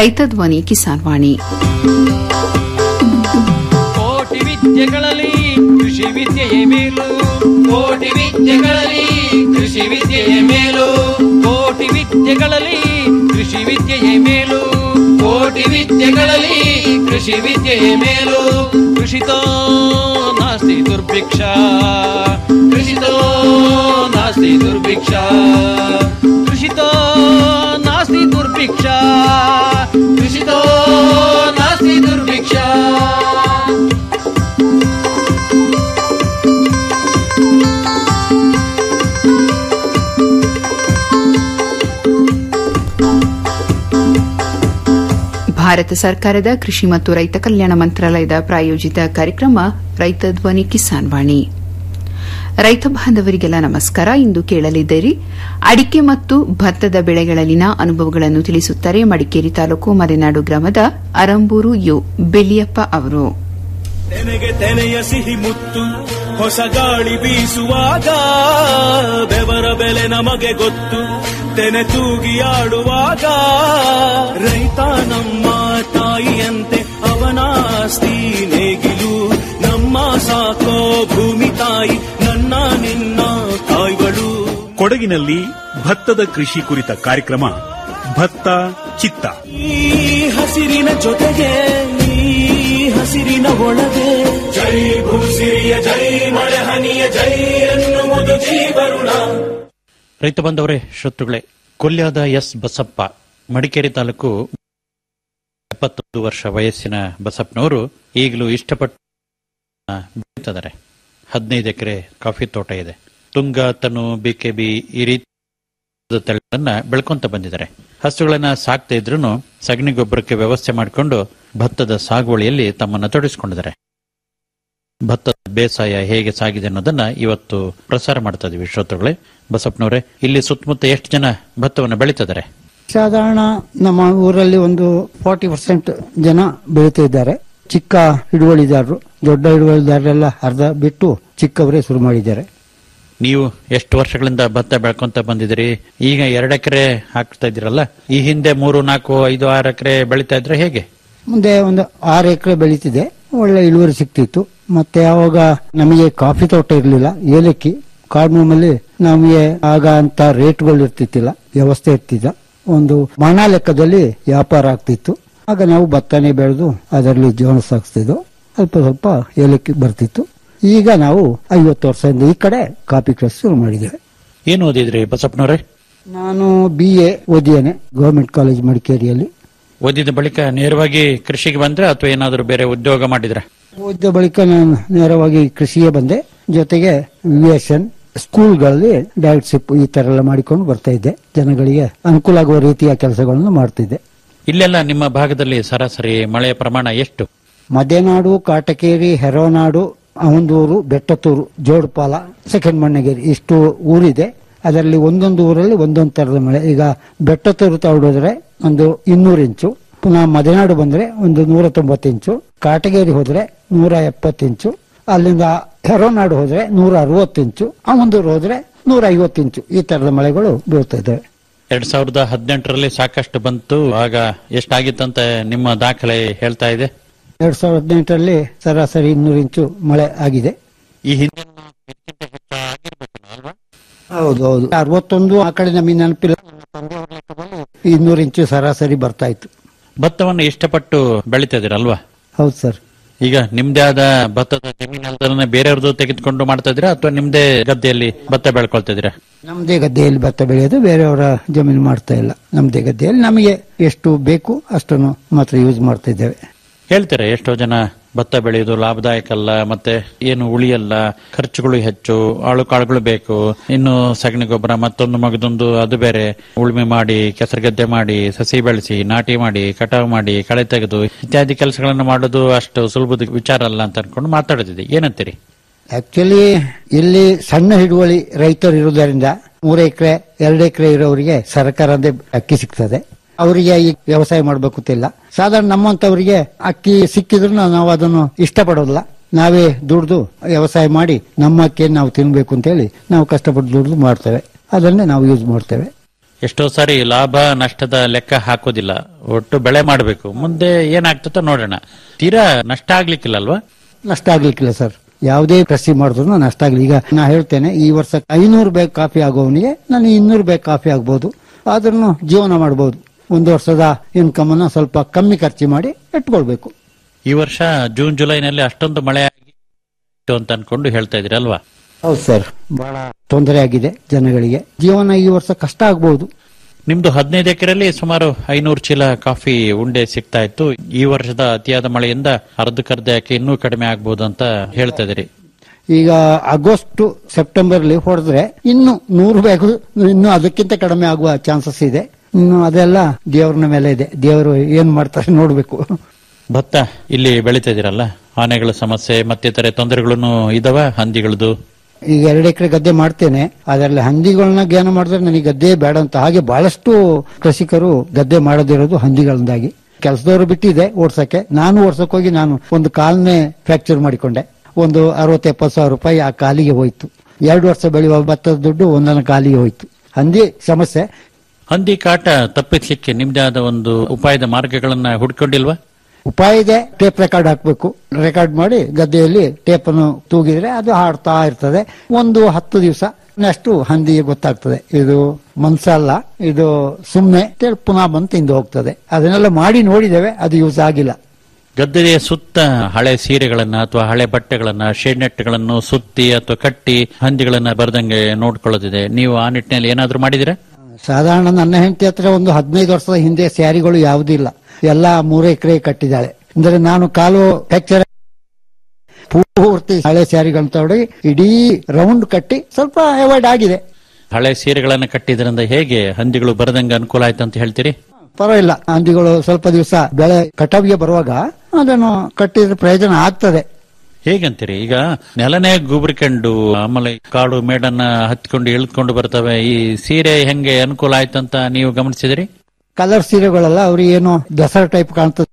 ರೈತ ಧ್ವನಿ ಕಿಸಾನ್ ವಾಣಿ ಕೋಟಿ ವಿದ್ಯೆಗಳಲ್ಲಿ ಕೃಷಿ ವಿದ್ಯೆಯೇ ಮೇಲು ಕೋಟಿ ವಿದ್ಯೆಗಳಲ್ಲಿ ಕೃಷಿ ವಿದ್ಯೆಯೇ ಮೇಲು ಕೋಟಿ ವಿದ್ಯೆಗಳಲ್ಲಿ ಕೃಷಿ ವಿದ್ಯೆಯೇ ಮೇಲು ಕೋಟಿ ವಿದ್ಯೆಗಳಲ್ಲಿ ಕೃಷಿ ವಿದ್ಯೆಯೇ ಮೇಲು ಕೃಷಿತೋ ನಾಸ್ತಿ ದುರ್ಭಿಕ್ಷ ಕೃಷಿತೋ ನಾಸ್ತಿ ದುರ್ಭಿಕ್ಷ ಕೃಷಿತೋ ನಾಸ್ತಿ ದುರ್ಭಿಕ್ಷ ಕೃಷಿತೋ ನಾಸ್ತಿ ದುರ್ಭಿಕ್ಷ ಭಾರತ ಸರ್ಕಾರದ ಕೃಷಿ ಮತ್ತು ರೈತ ಕಲ್ಯಾಣ ಮಂತ್ರಾಲಯದ ಪ್ರಾಯೋಜಿತ ಕಾರ್ಯಕ್ರಮ ರೈತ ಧ್ವನಿ ಕಿಸಾನ್ ವಾಣಿ ರೈತ ಬಾಂಧವರಿಗೆಲ್ಲ ನಮಸ್ಕಾರ ಇಂದು ಕೇಳಲಿದ್ದೀರಿ ಅಡಿಕೆ ಮತ್ತು ಭತ್ತದ ಬೆಳೆಗಳಲ್ಲಿನ ಅನುಭವಗಳನ್ನು ತಿಳಿಸುತ್ತಾರೆ ಮಡಿಕೇರಿ ತಾಲೂಕು ಮದೆನಾಡು ಗ್ರಾಮದ ಅರಂಬೂರು ಯು ಬೆಳ್ಳಿಯಪ್ಪ ಅವರು ತೆನೆಗೆ ತೆನೆಯ ಸಿಹಿ ಮುತ್ತು ಹೊಸ ಗಾಳಿ ಬೀಸುವಾಗ ಬೆವರ ಬೆಲೆ ನಮಗೆ ಗೊತ್ತು ತೆನೆ ತೂಗಿ ಆಡುವಾಗ ರೈತ ನಮ್ಮ ತಾಯಿಯಂತೆ ಅವನಾಸ್ತಿ ನೇಗಿಲು ನಮ್ಮ ಸಾಕೋ ಭೂಮಿ ತಾಯಿ ನನ್ನ ನಿನ್ನ ತಾಯ್ಗಳು ಕೊಡಗಿನಲ್ಲಿ ಭತ್ತದ ಕೃಷಿ ಕುರಿತ ಕಾರ್ಯಕ್ರಮ ಭತ್ತ ಚಿತ್ತ ಈ ಹಸಿರಿನ ಜೊತೆಗೆ ಈ ಹಸಿರಿನ ಒಳಗೆ ಜೈ ಭೂಸಿರಿಯ ಜೈ ಮಳೆ ಹನಿಯ ಜೈ ಎನ್ನುವುದು ಜೀವರುಣ ರೈತ ಬಂದವರೇ ಶ್ರೋತೃಗಳೇ ಕೊಲ್ಯಾದ ಎಸ್ ಬಸಪ್ಪ ಮಡಿಕೇರಿ ತಾಲೂಕು ಎಪ್ಪತ್ತೊಂದು ವರ್ಷ ವಯಸ್ಸಿನ ಬಸಪ್ಪನವರು ಈಗಲೂ ಇಷ್ಟಪಟ್ಟು ಬೆಳೀತಿದ್ದಾರೆ ಹದಿನೈದು ಎಕರೆ ಕಾಫಿ ತೋಟ ಇದೆ ತುಂಗ ತನು ಬಿಕೆಬಿ ಈ ರೀತಿ ತಳಿಗಳನ್ನ ಬೆಳ್ಕೊಂತ ಬಂದಿದ್ದಾರೆ ಹಸುಗಳನ್ನ ಸಾಕ್ತಾ ಇದ್ರು ಸಗಣಿ ಗೊಬ್ಬರಕ್ಕೆ ವ್ಯವಸ್ಥೆ ಮಾಡಿಕೊಂಡು ಭತ್ತದ ಸಾಗುವಳಿಯಲ್ಲಿ ತಮ್ಮನ್ನು ತೊಡಗಿಸಿಕೊಂಡಿದ್ದಾರೆ ಭತ್ತದ ಬೇಸಾಯ ಹೇಗೆ ಸಾಗಿದೆ ಅನ್ನೋದನ್ನ ಇವತ್ತು ಪ್ರಸಾರ ಮಾಡ್ತಾ ಇದೀವಿ ಶ್ರೋತೃಗಳೇ ಬಸಪ್ಪನವರೇ ಇಲ್ಲಿ ಸುತ್ತಮುತ್ತ ಎಷ್ಟು ಜನ ಭತ್ತವನ್ನು ಬೆಳೀತಿದ್ದಾರೆ ಸಾಧಾರಣ ನಮ್ಮ ಊರಲ್ಲಿ ಒಂದು ಫಾರ್ಟಿ ಪರ್ಸೆಂಟ್ ಜನ ಬೆಳೀತಾ ಇದ್ದಾರೆ ಚಿಕ್ಕ ಹಿಡುವಳಿದಾರರು ದೊಡ್ಡ ಹಿಡುವಳಿದಾರರೆಲ್ಲ ಅರ್ಧ ಬಿಟ್ಟು ಚಿಕ್ಕವರೇ ಶುರು ಮಾಡಿದ್ದಾರೆ ನೀವು ಎಷ್ಟು ವರ್ಷಗಳಿಂದ ಭತ್ತ ಬೆಳ್ಕೊಂತ ಬಂದಿದ್ದೀರಿ ಈಗ ಎರಡು ಎಕರೆ ಹಾಕ್ತಾ ಇದ್ದೀರಲ್ಲ ಈ ಹಿಂದೆ ಮೂರು ನಾಲ್ಕು ಐದು ಆರು ಎಕರೆ ಬೆಳೀತಾ ಇದ್ರೆ ಹೇಗೆ ಮುಂದೆ ಒಂದು ಆರು ಎಕರೆ ಬೆಳೀತಿದೆ ಒಳ್ಳೆ ಇಳುವರಿ ಸಿಕ್ತಿತ್ತು ಮತ್ತೆ ಆವಾಗ ನಮಗೆ ಕಾಫಿ ತೋಟ ಇರಲಿಲ್ಲ ಏಲಕ್ಕಿ ಕಾಡ್ಮೂಮಲ್ಲಿ ನಮಗೆ ಆಗ ಅಂತ ರೇಟ್ಗಳು ಇರ್ತಿತ್ತಿಲ್ಲ ವ್ಯವಸ್ಥೆ ಇರ್ತಿದ್ದ ಒಂದು ಮಣ ಲೆಕ್ಕದಲ್ಲಿ ವ್ಯಾಪಾರ ಆಗ್ತಿತ್ತು ಆಗ ನಾವು ಭತ್ತನೇ ಬೆಳೆದು ಅದರಲ್ಲಿ ಜೀವನ ಸಾಗಿಸ್ತಿದ್ವು ಸ್ವಲ್ಪ ಸ್ವಲ್ಪ ಏಲಕ್ಕಿ ಬರ್ತಿತ್ತು ಈಗ ನಾವು ಐವತ್ತು ವರ್ಷದಿಂದ ಈ ಕಡೆ ಕಾಫಿ ಕೃಷಿ ಶುರು ಮಾಡಿದ್ದೇವೆ ಏನು ಓದಿದ್ರಿ ಬಸಪ್ಪನವರೇ ನಾನು ಬಿ ಎ ಓದಿದ್ದೇನೆ ಗವರ್ಮೆಂಟ್ ಕಾಲೇಜ್ ಮಡಿಕೇರಿಯಲ್ಲಿ ಓದಿದ ಬಳಿಕ ನೇರವಾಗಿ ಕೃಷಿಗೆ ಬಂದ್ರೆ ಅಥವಾ ಏನಾದರೂ ಬೇರೆ ಉದ್ಯೋಗ ಮಾಡಿದ್ರೆ ಓದಿದ ಬಳಿಕ ನಾನು ನೇರವಾಗಿ ಕೃಷಿಗೆ ಬಂದೆ ಜೊತೆಗೆ ವಿಎಸ್ಎನ್ ಸ್ಕೂಲ್ಗಳಲ್ಲಿ ಡೈರೆಕ್ಟ್ಶಿಪ್ ಈ ತರ ಎಲ್ಲ ಮಾಡಿಕೊಂಡು ಬರ್ತಾ ಇದ್ದೆ ಜನಗಳಿಗೆ ಅನುಕೂಲ ಆಗುವ ರೀತಿಯ ಕೆಲಸಗಳನ್ನು ಮಾಡ್ತಿದ್ದೆ ಇಲ್ಲೆಲ್ಲ ನಿಮ್ಮ ಭಾಗದಲ್ಲಿ ಸರಾಸರಿ ಮಳೆಯ ಪ್ರಮಾಣ ಎಷ್ಟು ಮದೆನಾಡು ಕಾಟಕೇರಿ ಹೆರೋನಾಡು ಅವಂದೂರು ಬೆಟ್ಟತೂರು ಜೋಡುಪಾಲ ಸೆಕೆಂಡ್ ಮಣ್ಣಗೇರಿ ಇಷ್ಟು ಊರಿದೆ ಅದರಲ್ಲಿ ಒಂದೊಂದು ಊರಲ್ಲಿ ಒಂದೊಂದು ತರದ ಮಳೆ ಈಗ ಬೆಟ್ಟತೂರು ತಗೊಳೋದ್ರೆ ಒಂದು ಇನ್ನೂರು ಇಂಚು ಪುನಃ ಮದೆನಾಡು ಬಂದ್ರೆ ಒಂದು ನೂರ ತೊಂಬತ್ತು ಇಂಚು ಕಾಟಗೇರಿ ಹೋದ್ರೆ ನೂರ ಎಪ್ಪತ್ತು ಇಂಚು ಅಲ್ಲಿಂದ ಹೆರೋನಾಡು ಹೋದ್ರೆ ನೂರ ಅರವತ್ತು ಇಂಚು ಅವಂದೂರು ಹೋದ್ರೆ ನೂರ ಐವತ್ತು ಇಂಚು ಈ ತರದ ಮಳೆಗಳು ಬೀಳ್ತಾ ಇದ್ದಾವೆ ಎರಡ್ ಸಾವಿರದ ಹದಿನೆಂಟರಲ್ಲಿ ಸಾಕಷ್ಟು ಬಂತು ಆಗ ಎಷ್ಟಾಗಿತ್ತಂತ ನಿಮ್ಮ ದಾಖಲೆ ಹೇಳ್ತಾ ಇದೆ ಎರಡ್ ಸಾವಿರದ ಹದಿನೆಂಟರಲ್ಲಿ ಸರಾಸರಿ ಇನ್ನೂರು ಇಂಚು ಮಳೆ ಆಗಿದೆ ಈ ಹಿಂದೆ ಅಲ್ವಾ ಹೌದು ಹೌದು ಅರವತ್ತೊಂದು ಆ ಕಡೆ ನಮಗೆ ನೆನಪಿಲ್ಲ ಇನ್ನೂರು ಇಂಚು ಸರಾಸರಿ ಬರ್ತಾ ಇತ್ತು ಭತ್ತವನ್ನು ಇಷ್ಟಪಟ್ಟು ಬೆಳೀತಾ ಇದೀರಲ್ವಾ ಹೌದು ಸರ್ ಈಗ ನಿಮ್ದೇ ಆದ ಭತ್ತದ ಜಮೀನಲ್ದನ್ನ ಬೇರೆಯವ್ರದ್ದು ತೆಗೆದುಕೊಂಡು ಮಾಡ್ತಾ ಇದ್ದೀರಾ ಅಥವಾ ನಿಮ್ದೇ ಗದ್ದೆಯಲ್ಲಿ ಭತ್ತ ಬೆಳ್ಕೊಳ್ತಾ ಇದ್ದೀರಾ ನಮ್ದೇ ಗದ್ದೆಯಲ್ಲಿ ಭತ್ತ ಬೆಳೆಯೋದು ಬೇರೆಯವರ ಜಮೀನು ಮಾಡ್ತಾ ಇಲ್ಲ ನಮ್ದೇ ಗದ್ದೆಯಲ್ಲಿ ನಮಗೆ ಎಷ್ಟು ಬೇಕು ಅಷ್ಟನ್ನು ಮಾತ್ರ ಯೂಸ್ ಮಾಡ್ತಾ ಇದ್ದೇವೆ ಹೇಳ್ತಾರೆ ಎಷ್ಟೋ ಜನ ಭತ್ತ ಬೆಳೆಯೋದು ಲಾಭದಾಯಕ ಅಲ್ಲ ಮತ್ತೆ ಏನು ಉಳಿಯಲ್ಲ ಖರ್ಚುಗಳು ಹೆಚ್ಚು ಆಳು ಕಾಳುಗಳು ಬೇಕು ಇನ್ನು ಸಗಣಿ ಗೊಬ್ಬರ ಮತ್ತೊಂದು ಮಗದೊಂದು ಅದು ಬೇರೆ ಉಳುಮೆ ಮಾಡಿ ಕೆಸರುಗದ್ದೆ ಮಾಡಿ ಸಸಿ ಬೆಳೆಸಿ ನಾಟಿ ಮಾಡಿ ಕಟಾವು ಮಾಡಿ ಕಳೆ ತೆಗೆದು ಇತ್ಯಾದಿ ಕೆಲಸಗಳನ್ನು ಮಾಡೋದು ಅಷ್ಟು ಸುಲಭದ ವಿಚಾರ ಅಲ್ಲ ಅಂತ ಅನ್ಕೊಂಡು ಮಾತಾಡ್ತಿದ್ದೆ ಏನಂತೀರಿ ಆಕ್ಚುಲಿ ಇಲ್ಲಿ ಸಣ್ಣ ಹಿಡುವಳಿ ರೈತರು ಇರುವುದರಿಂದ ಮೂರು ಎಕರೆ ಎರಡು ಎಕರೆ ಇರೋರಿಗೆ ಸರ್ಕಾರದೇ ಅಕ್ಕಿ ಸಿಗ್ತದೆ ಅವರಿಗೆ ಈ ವ್ಯವಸಾಯ ಮಾಡಬೇಕು ಅಂತಿಲ್ಲ ಸಾಧಾರಣ ನಮ್ಮಂತವರಿಗೆ ಅಕ್ಕಿ ಸಿಕ್ಕಿದ್ರು ನಾವು ಅದನ್ನು ಇಷ್ಟಪಡೋದಿಲ್ಲ ನಾವೇ ದುಡ್ದು ವ್ಯವಸಾಯ ಮಾಡಿ ನಮ್ಮ ಅಕ್ಕಿಯನ್ನು ನಾವು ತಿನ್ಬೇಕು ಅಂತೇಳಿ ನಾವು ಕಷ್ಟಪಟ್ಟು ದುಡ್ದು ಮಾಡ್ತೇವೆ ಅದನ್ನೇ ನಾವು ಯೂಸ್ ಮಾಡ್ತೇವೆ ಎಷ್ಟೋ ಸಾರಿ ಲಾಭ ನಷ್ಟದ ಲೆಕ್ಕ ಹಾಕೋದಿಲ್ಲ ಒಟ್ಟು ಬೆಳೆ ಮಾಡಬೇಕು ಮುಂದೆ ಏನಾಗ್ತದ ನೋಡೋಣ ತೀರಾ ನಷ್ಟ ಆಗ್ಲಿಕ್ಕಿಲ್ಲ ಅಲ್ವಾ ನಷ್ಟ ಆಗ್ಲಿಕ್ಕಿಲ್ಲ ಸರ್ ಯಾವುದೇ ಕೃಷಿ ಮಾಡಿದ್ರು ನಷ್ಟ ಆಗ್ಲಿ ಈಗ ನಾ ಹೇಳ್ತೇನೆ ಈ ವರ್ಷ ಐನೂರು ಬ್ಯಾಗ್ ಕಾಫಿ ಆಗೋವನಿಗೆ ನಾನು ಇನ್ನೂರು ಬ್ಯಾಗ್ ಕಾಫಿ ಆಗ್ಬೋದು ಆದ್ರೂ ಜೀವನ ಮಾಡಬಹುದು ಒಂದು ವರ್ಷದ ಇನ್ಕಮ್ ಅನ್ನ ಸ್ವಲ್ಪ ಕಮ್ಮಿ ಖರ್ಚು ಮಾಡಿ ಇಟ್ಕೊಳ್ಬೇಕು ಈ ವರ್ಷ ಜೂನ್ ಜುಲೈನಲ್ಲಿ ಅಷ್ಟೊಂದು ಮಳೆ ಆಗಿತ್ತು ಅಂತ ಅನ್ಕೊಂಡು ಹೇಳ್ತಾ ಇದ್ರಿ ಅಲ್ವಾ ಹೌದು ಸರ್ ಬಹಳ ತೊಂದರೆ ಆಗಿದೆ ಜನಗಳಿಗೆ ಜೀವನ ಈ ವರ್ಷ ಕಷ್ಟ ಆಗ್ಬಹುದು ನಿಮ್ದು ಹದಿನೈದು ಎಕರೆಯಲ್ಲಿ ಸುಮಾರು ಐನೂರು ಚೀಲ ಕಾಫಿ ಉಂಡೆ ಸಿಗ್ತಾ ಇತ್ತು ಈ ವರ್ಷದ ಅತಿಯಾದ ಮಳೆಯಿಂದ ಅರ್ಧಕ್ಕರ್ಧ ಯಾಕೆ ಇನ್ನೂ ಕಡಿಮೆ ಆಗ್ಬೋದು ಅಂತ ಹೇಳ್ತಾ ಇದ್ರಿ ಈಗ ಆಗಸ್ಟ್ ಸೆಪ್ಟೆಂಬರ್ ಅಲ್ಲಿ ಹೊಡೆದ್ರೆ ಇನ್ನು ನೂರು ಬ್ಯಾಗ್ ಇನ್ನು ಅದಕ್ಕಿಂತ ಕಡಿಮೆ ಆಗುವ ಚಾನ್ಸಸ್ ಇದೆ ಇನ್ನು ಅದೆಲ್ಲ ದೇವರ ಮೇಲೆ ಇದೆ ದೇವರು ಏನ್ ಮಾಡ್ತಾರೆ ನೋಡ್ಬೇಕು ಭತ್ತ ಇಲ್ಲಿ ಬೆಳಿತಾ ಇದೀರಲ್ಲ ಆನೆಗಳ ಸಮಸ್ಯೆ ಮತ್ತಿತರೆ ತೊಂದರೆಗಳನ್ನು ಇದಾವ ಹಂದಿಗಳದು ಈಗ ಎರಡು ಎಕರೆ ಗದ್ದೆ ಮಾಡ್ತೇನೆ ಅದರಲ್ಲಿ ಹಂದಿಗಳನ್ನ ಜ್ಞಾನ ಮಾಡಿದ್ರೆ ನನಗೆ ಗದ್ದೆ ಬೇಡ ಅಂತ ಹಾಗೆ ಬಹಳಷ್ಟು ಕೃಷಿಕರು ಗದ್ದೆ ಮಾಡದಿರೋದು ಹಂದಿಗಳಿಂದಾಗಿ ಕೆಲಸದವರು ಬಿಟ್ಟಿದೆ ಓಡ್ಸಕ್ಕೆ ನಾನು ಓಡ್ಸಕ್ ಹೋಗಿ ನಾನು ಒಂದು ಕಾಲ್ನೇ ಫ್ರಾಕ್ಚರ್ ಮಾಡಿಕೊಂಡೆ ಒಂದು ಅರವತ್ತು ಎಪ್ಪತ್ತು ಸಾವಿರ ರೂಪಾಯಿ ಆ ಕಾಲಿಗೆ ಹೋಯ್ತು ಎರಡು ವರ್ಷ ಬೆಳೆಯುವ ಭತ್ತದ ದುಡ್ಡು ಒಂದೊಂದು ಕಾಲಿಗೆ ಹೋಯ್ತು ಹಂದಿ ಸಮಸ್ಯೆ ಹಂದಿ ಕಾಟ ತಪ್ಪಿಸ್ಲಿಕ್ಕೆ ನಿಮ್ದೇ ಆದ ಒಂದು ಉಪಾಯದ ಮಾರ್ಗಗಳನ್ನ ಹುಡ್ಕೊಂಡಿಲ್ವಾ ಉಪಾಯ ಇದೆ ಟೇಪ್ ರೆಕಾರ್ಡ್ ಹಾಕ್ಬೇಕು ರೆಕಾರ್ಡ್ ಮಾಡಿ ಗದ್ದೆಯಲ್ಲಿ ಟೇಪ್ ಅನ್ನು ತೂಗಿದ್ರೆ ಅದು ಹಾಡ್ತಾ ಇರ್ತದೆ ಒಂದು ಹತ್ತು ದಿವಸ ಅಷ್ಟು ಹಂದಿಗೆ ಗೊತ್ತಾಗ್ತದೆ ಇದು ಮನ್ಸ ಅಲ್ಲ ಇದು ಸುಮ್ನೆ ಅಂತೇಳಿ ಪುನಃ ಬಂದು ತಿಂದು ಹೋಗ್ತದೆ ಅದನ್ನೆಲ್ಲ ಮಾಡಿ ನೋಡಿದ್ದೇವೆ ಅದು ಯೂಸ್ ಆಗಿಲ್ಲ ಗದ್ದೆಯ ಸುತ್ತ ಹಳೆ ಸೀರೆಗಳನ್ನ ಅಥವಾ ಹಳೆ ಬಟ್ಟೆಗಳನ್ನ ಶೇಡ್ ನೆಟ್ಗಳನ್ನು ಸುತ್ತಿ ಅಥವಾ ಕಟ್ಟಿ ಹಂದಿಗಳನ್ನ ಬರ್ದಂಗೆ ನೋಡ್ಕೊಳ್ಳೋದಿದೆ ನೀವು ಆ ನಿಟ್ಟಿನಲ್ಲಿ ಏನಾದ್ರೂ ಮಾಡಿದಿರಾ ಸಾಧಾರಣ ನನ್ನ ಹೆಂಡತಿ ಹತ್ರ ಒಂದು ಹದಿನೈದು ವರ್ಷದ ಹಿಂದೆ ಸ್ಯಾರಿಗಳು ಯಾವುದೂ ಇಲ್ಲ ಎಲ್ಲ ಮೂರು ಎಕರೆ ಕಟ್ಟಿದ್ದಾಳೆ ಅಂದ್ರೆ ನಾನು ಕಾಲು ಫ್ರಾಕ್ಚರ್ ಪೂರ್ತಿ ಹಳೆ ಸ್ಯಾರಿಗಳನ್ನ ತಗೊಂಡು ಇಡೀ ರೌಂಡ್ ಕಟ್ಟಿ ಸ್ವಲ್ಪ ಅವಾಯ್ಡ್ ಆಗಿದೆ ಹಳೆ ಸೀರೆಗಳನ್ನ ಕಟ್ಟಿದ್ರಿಂದ ಹೇಗೆ ಹಂದಿಗಳು ಬರದಂಗೆ ಅನುಕೂಲ ಆಯ್ತು ಅಂತ ಹೇಳ್ತೀರಿ ಪರವಾಗಿಲ್ಲ ಹಂದಿಗಳು ಸ್ವಲ್ಪ ದಿವಸ ಬೆಳೆ ಕಟಾವಿಗೆ ಬರುವಾಗ ಅದನ್ನು ಕಟ್ಟಿದ್ರೆ ಪ್ರಯೋಜನ ಆಗ್ತದೆ ಹೇಗಂತೀರಿ ಈಗ ನೆಲನೇ ಗುಬ್ರಿಕೊಂಡು ಆಮೇಲೆ ಕಾಡು ಮೇಡನ್ನ ಹತ್ಕೊಂಡು ಇಳಿದುಕೊಂಡು ಬರ್ತವೆ ಈ ಸೀರೆ ಹೆಂಗೆ ಅನುಕೂಲ ಆಯ್ತಂತ ನೀವು ಗಮನಿಸಿದಿರಿ ಕಲರ್ ಸೀರೆಗಳೆಲ್ಲ ಅವ್ರಿಗೆ ಏನೋ ದಸರಾ ಟೈಪ್ ಕಾಣ್ತದೆ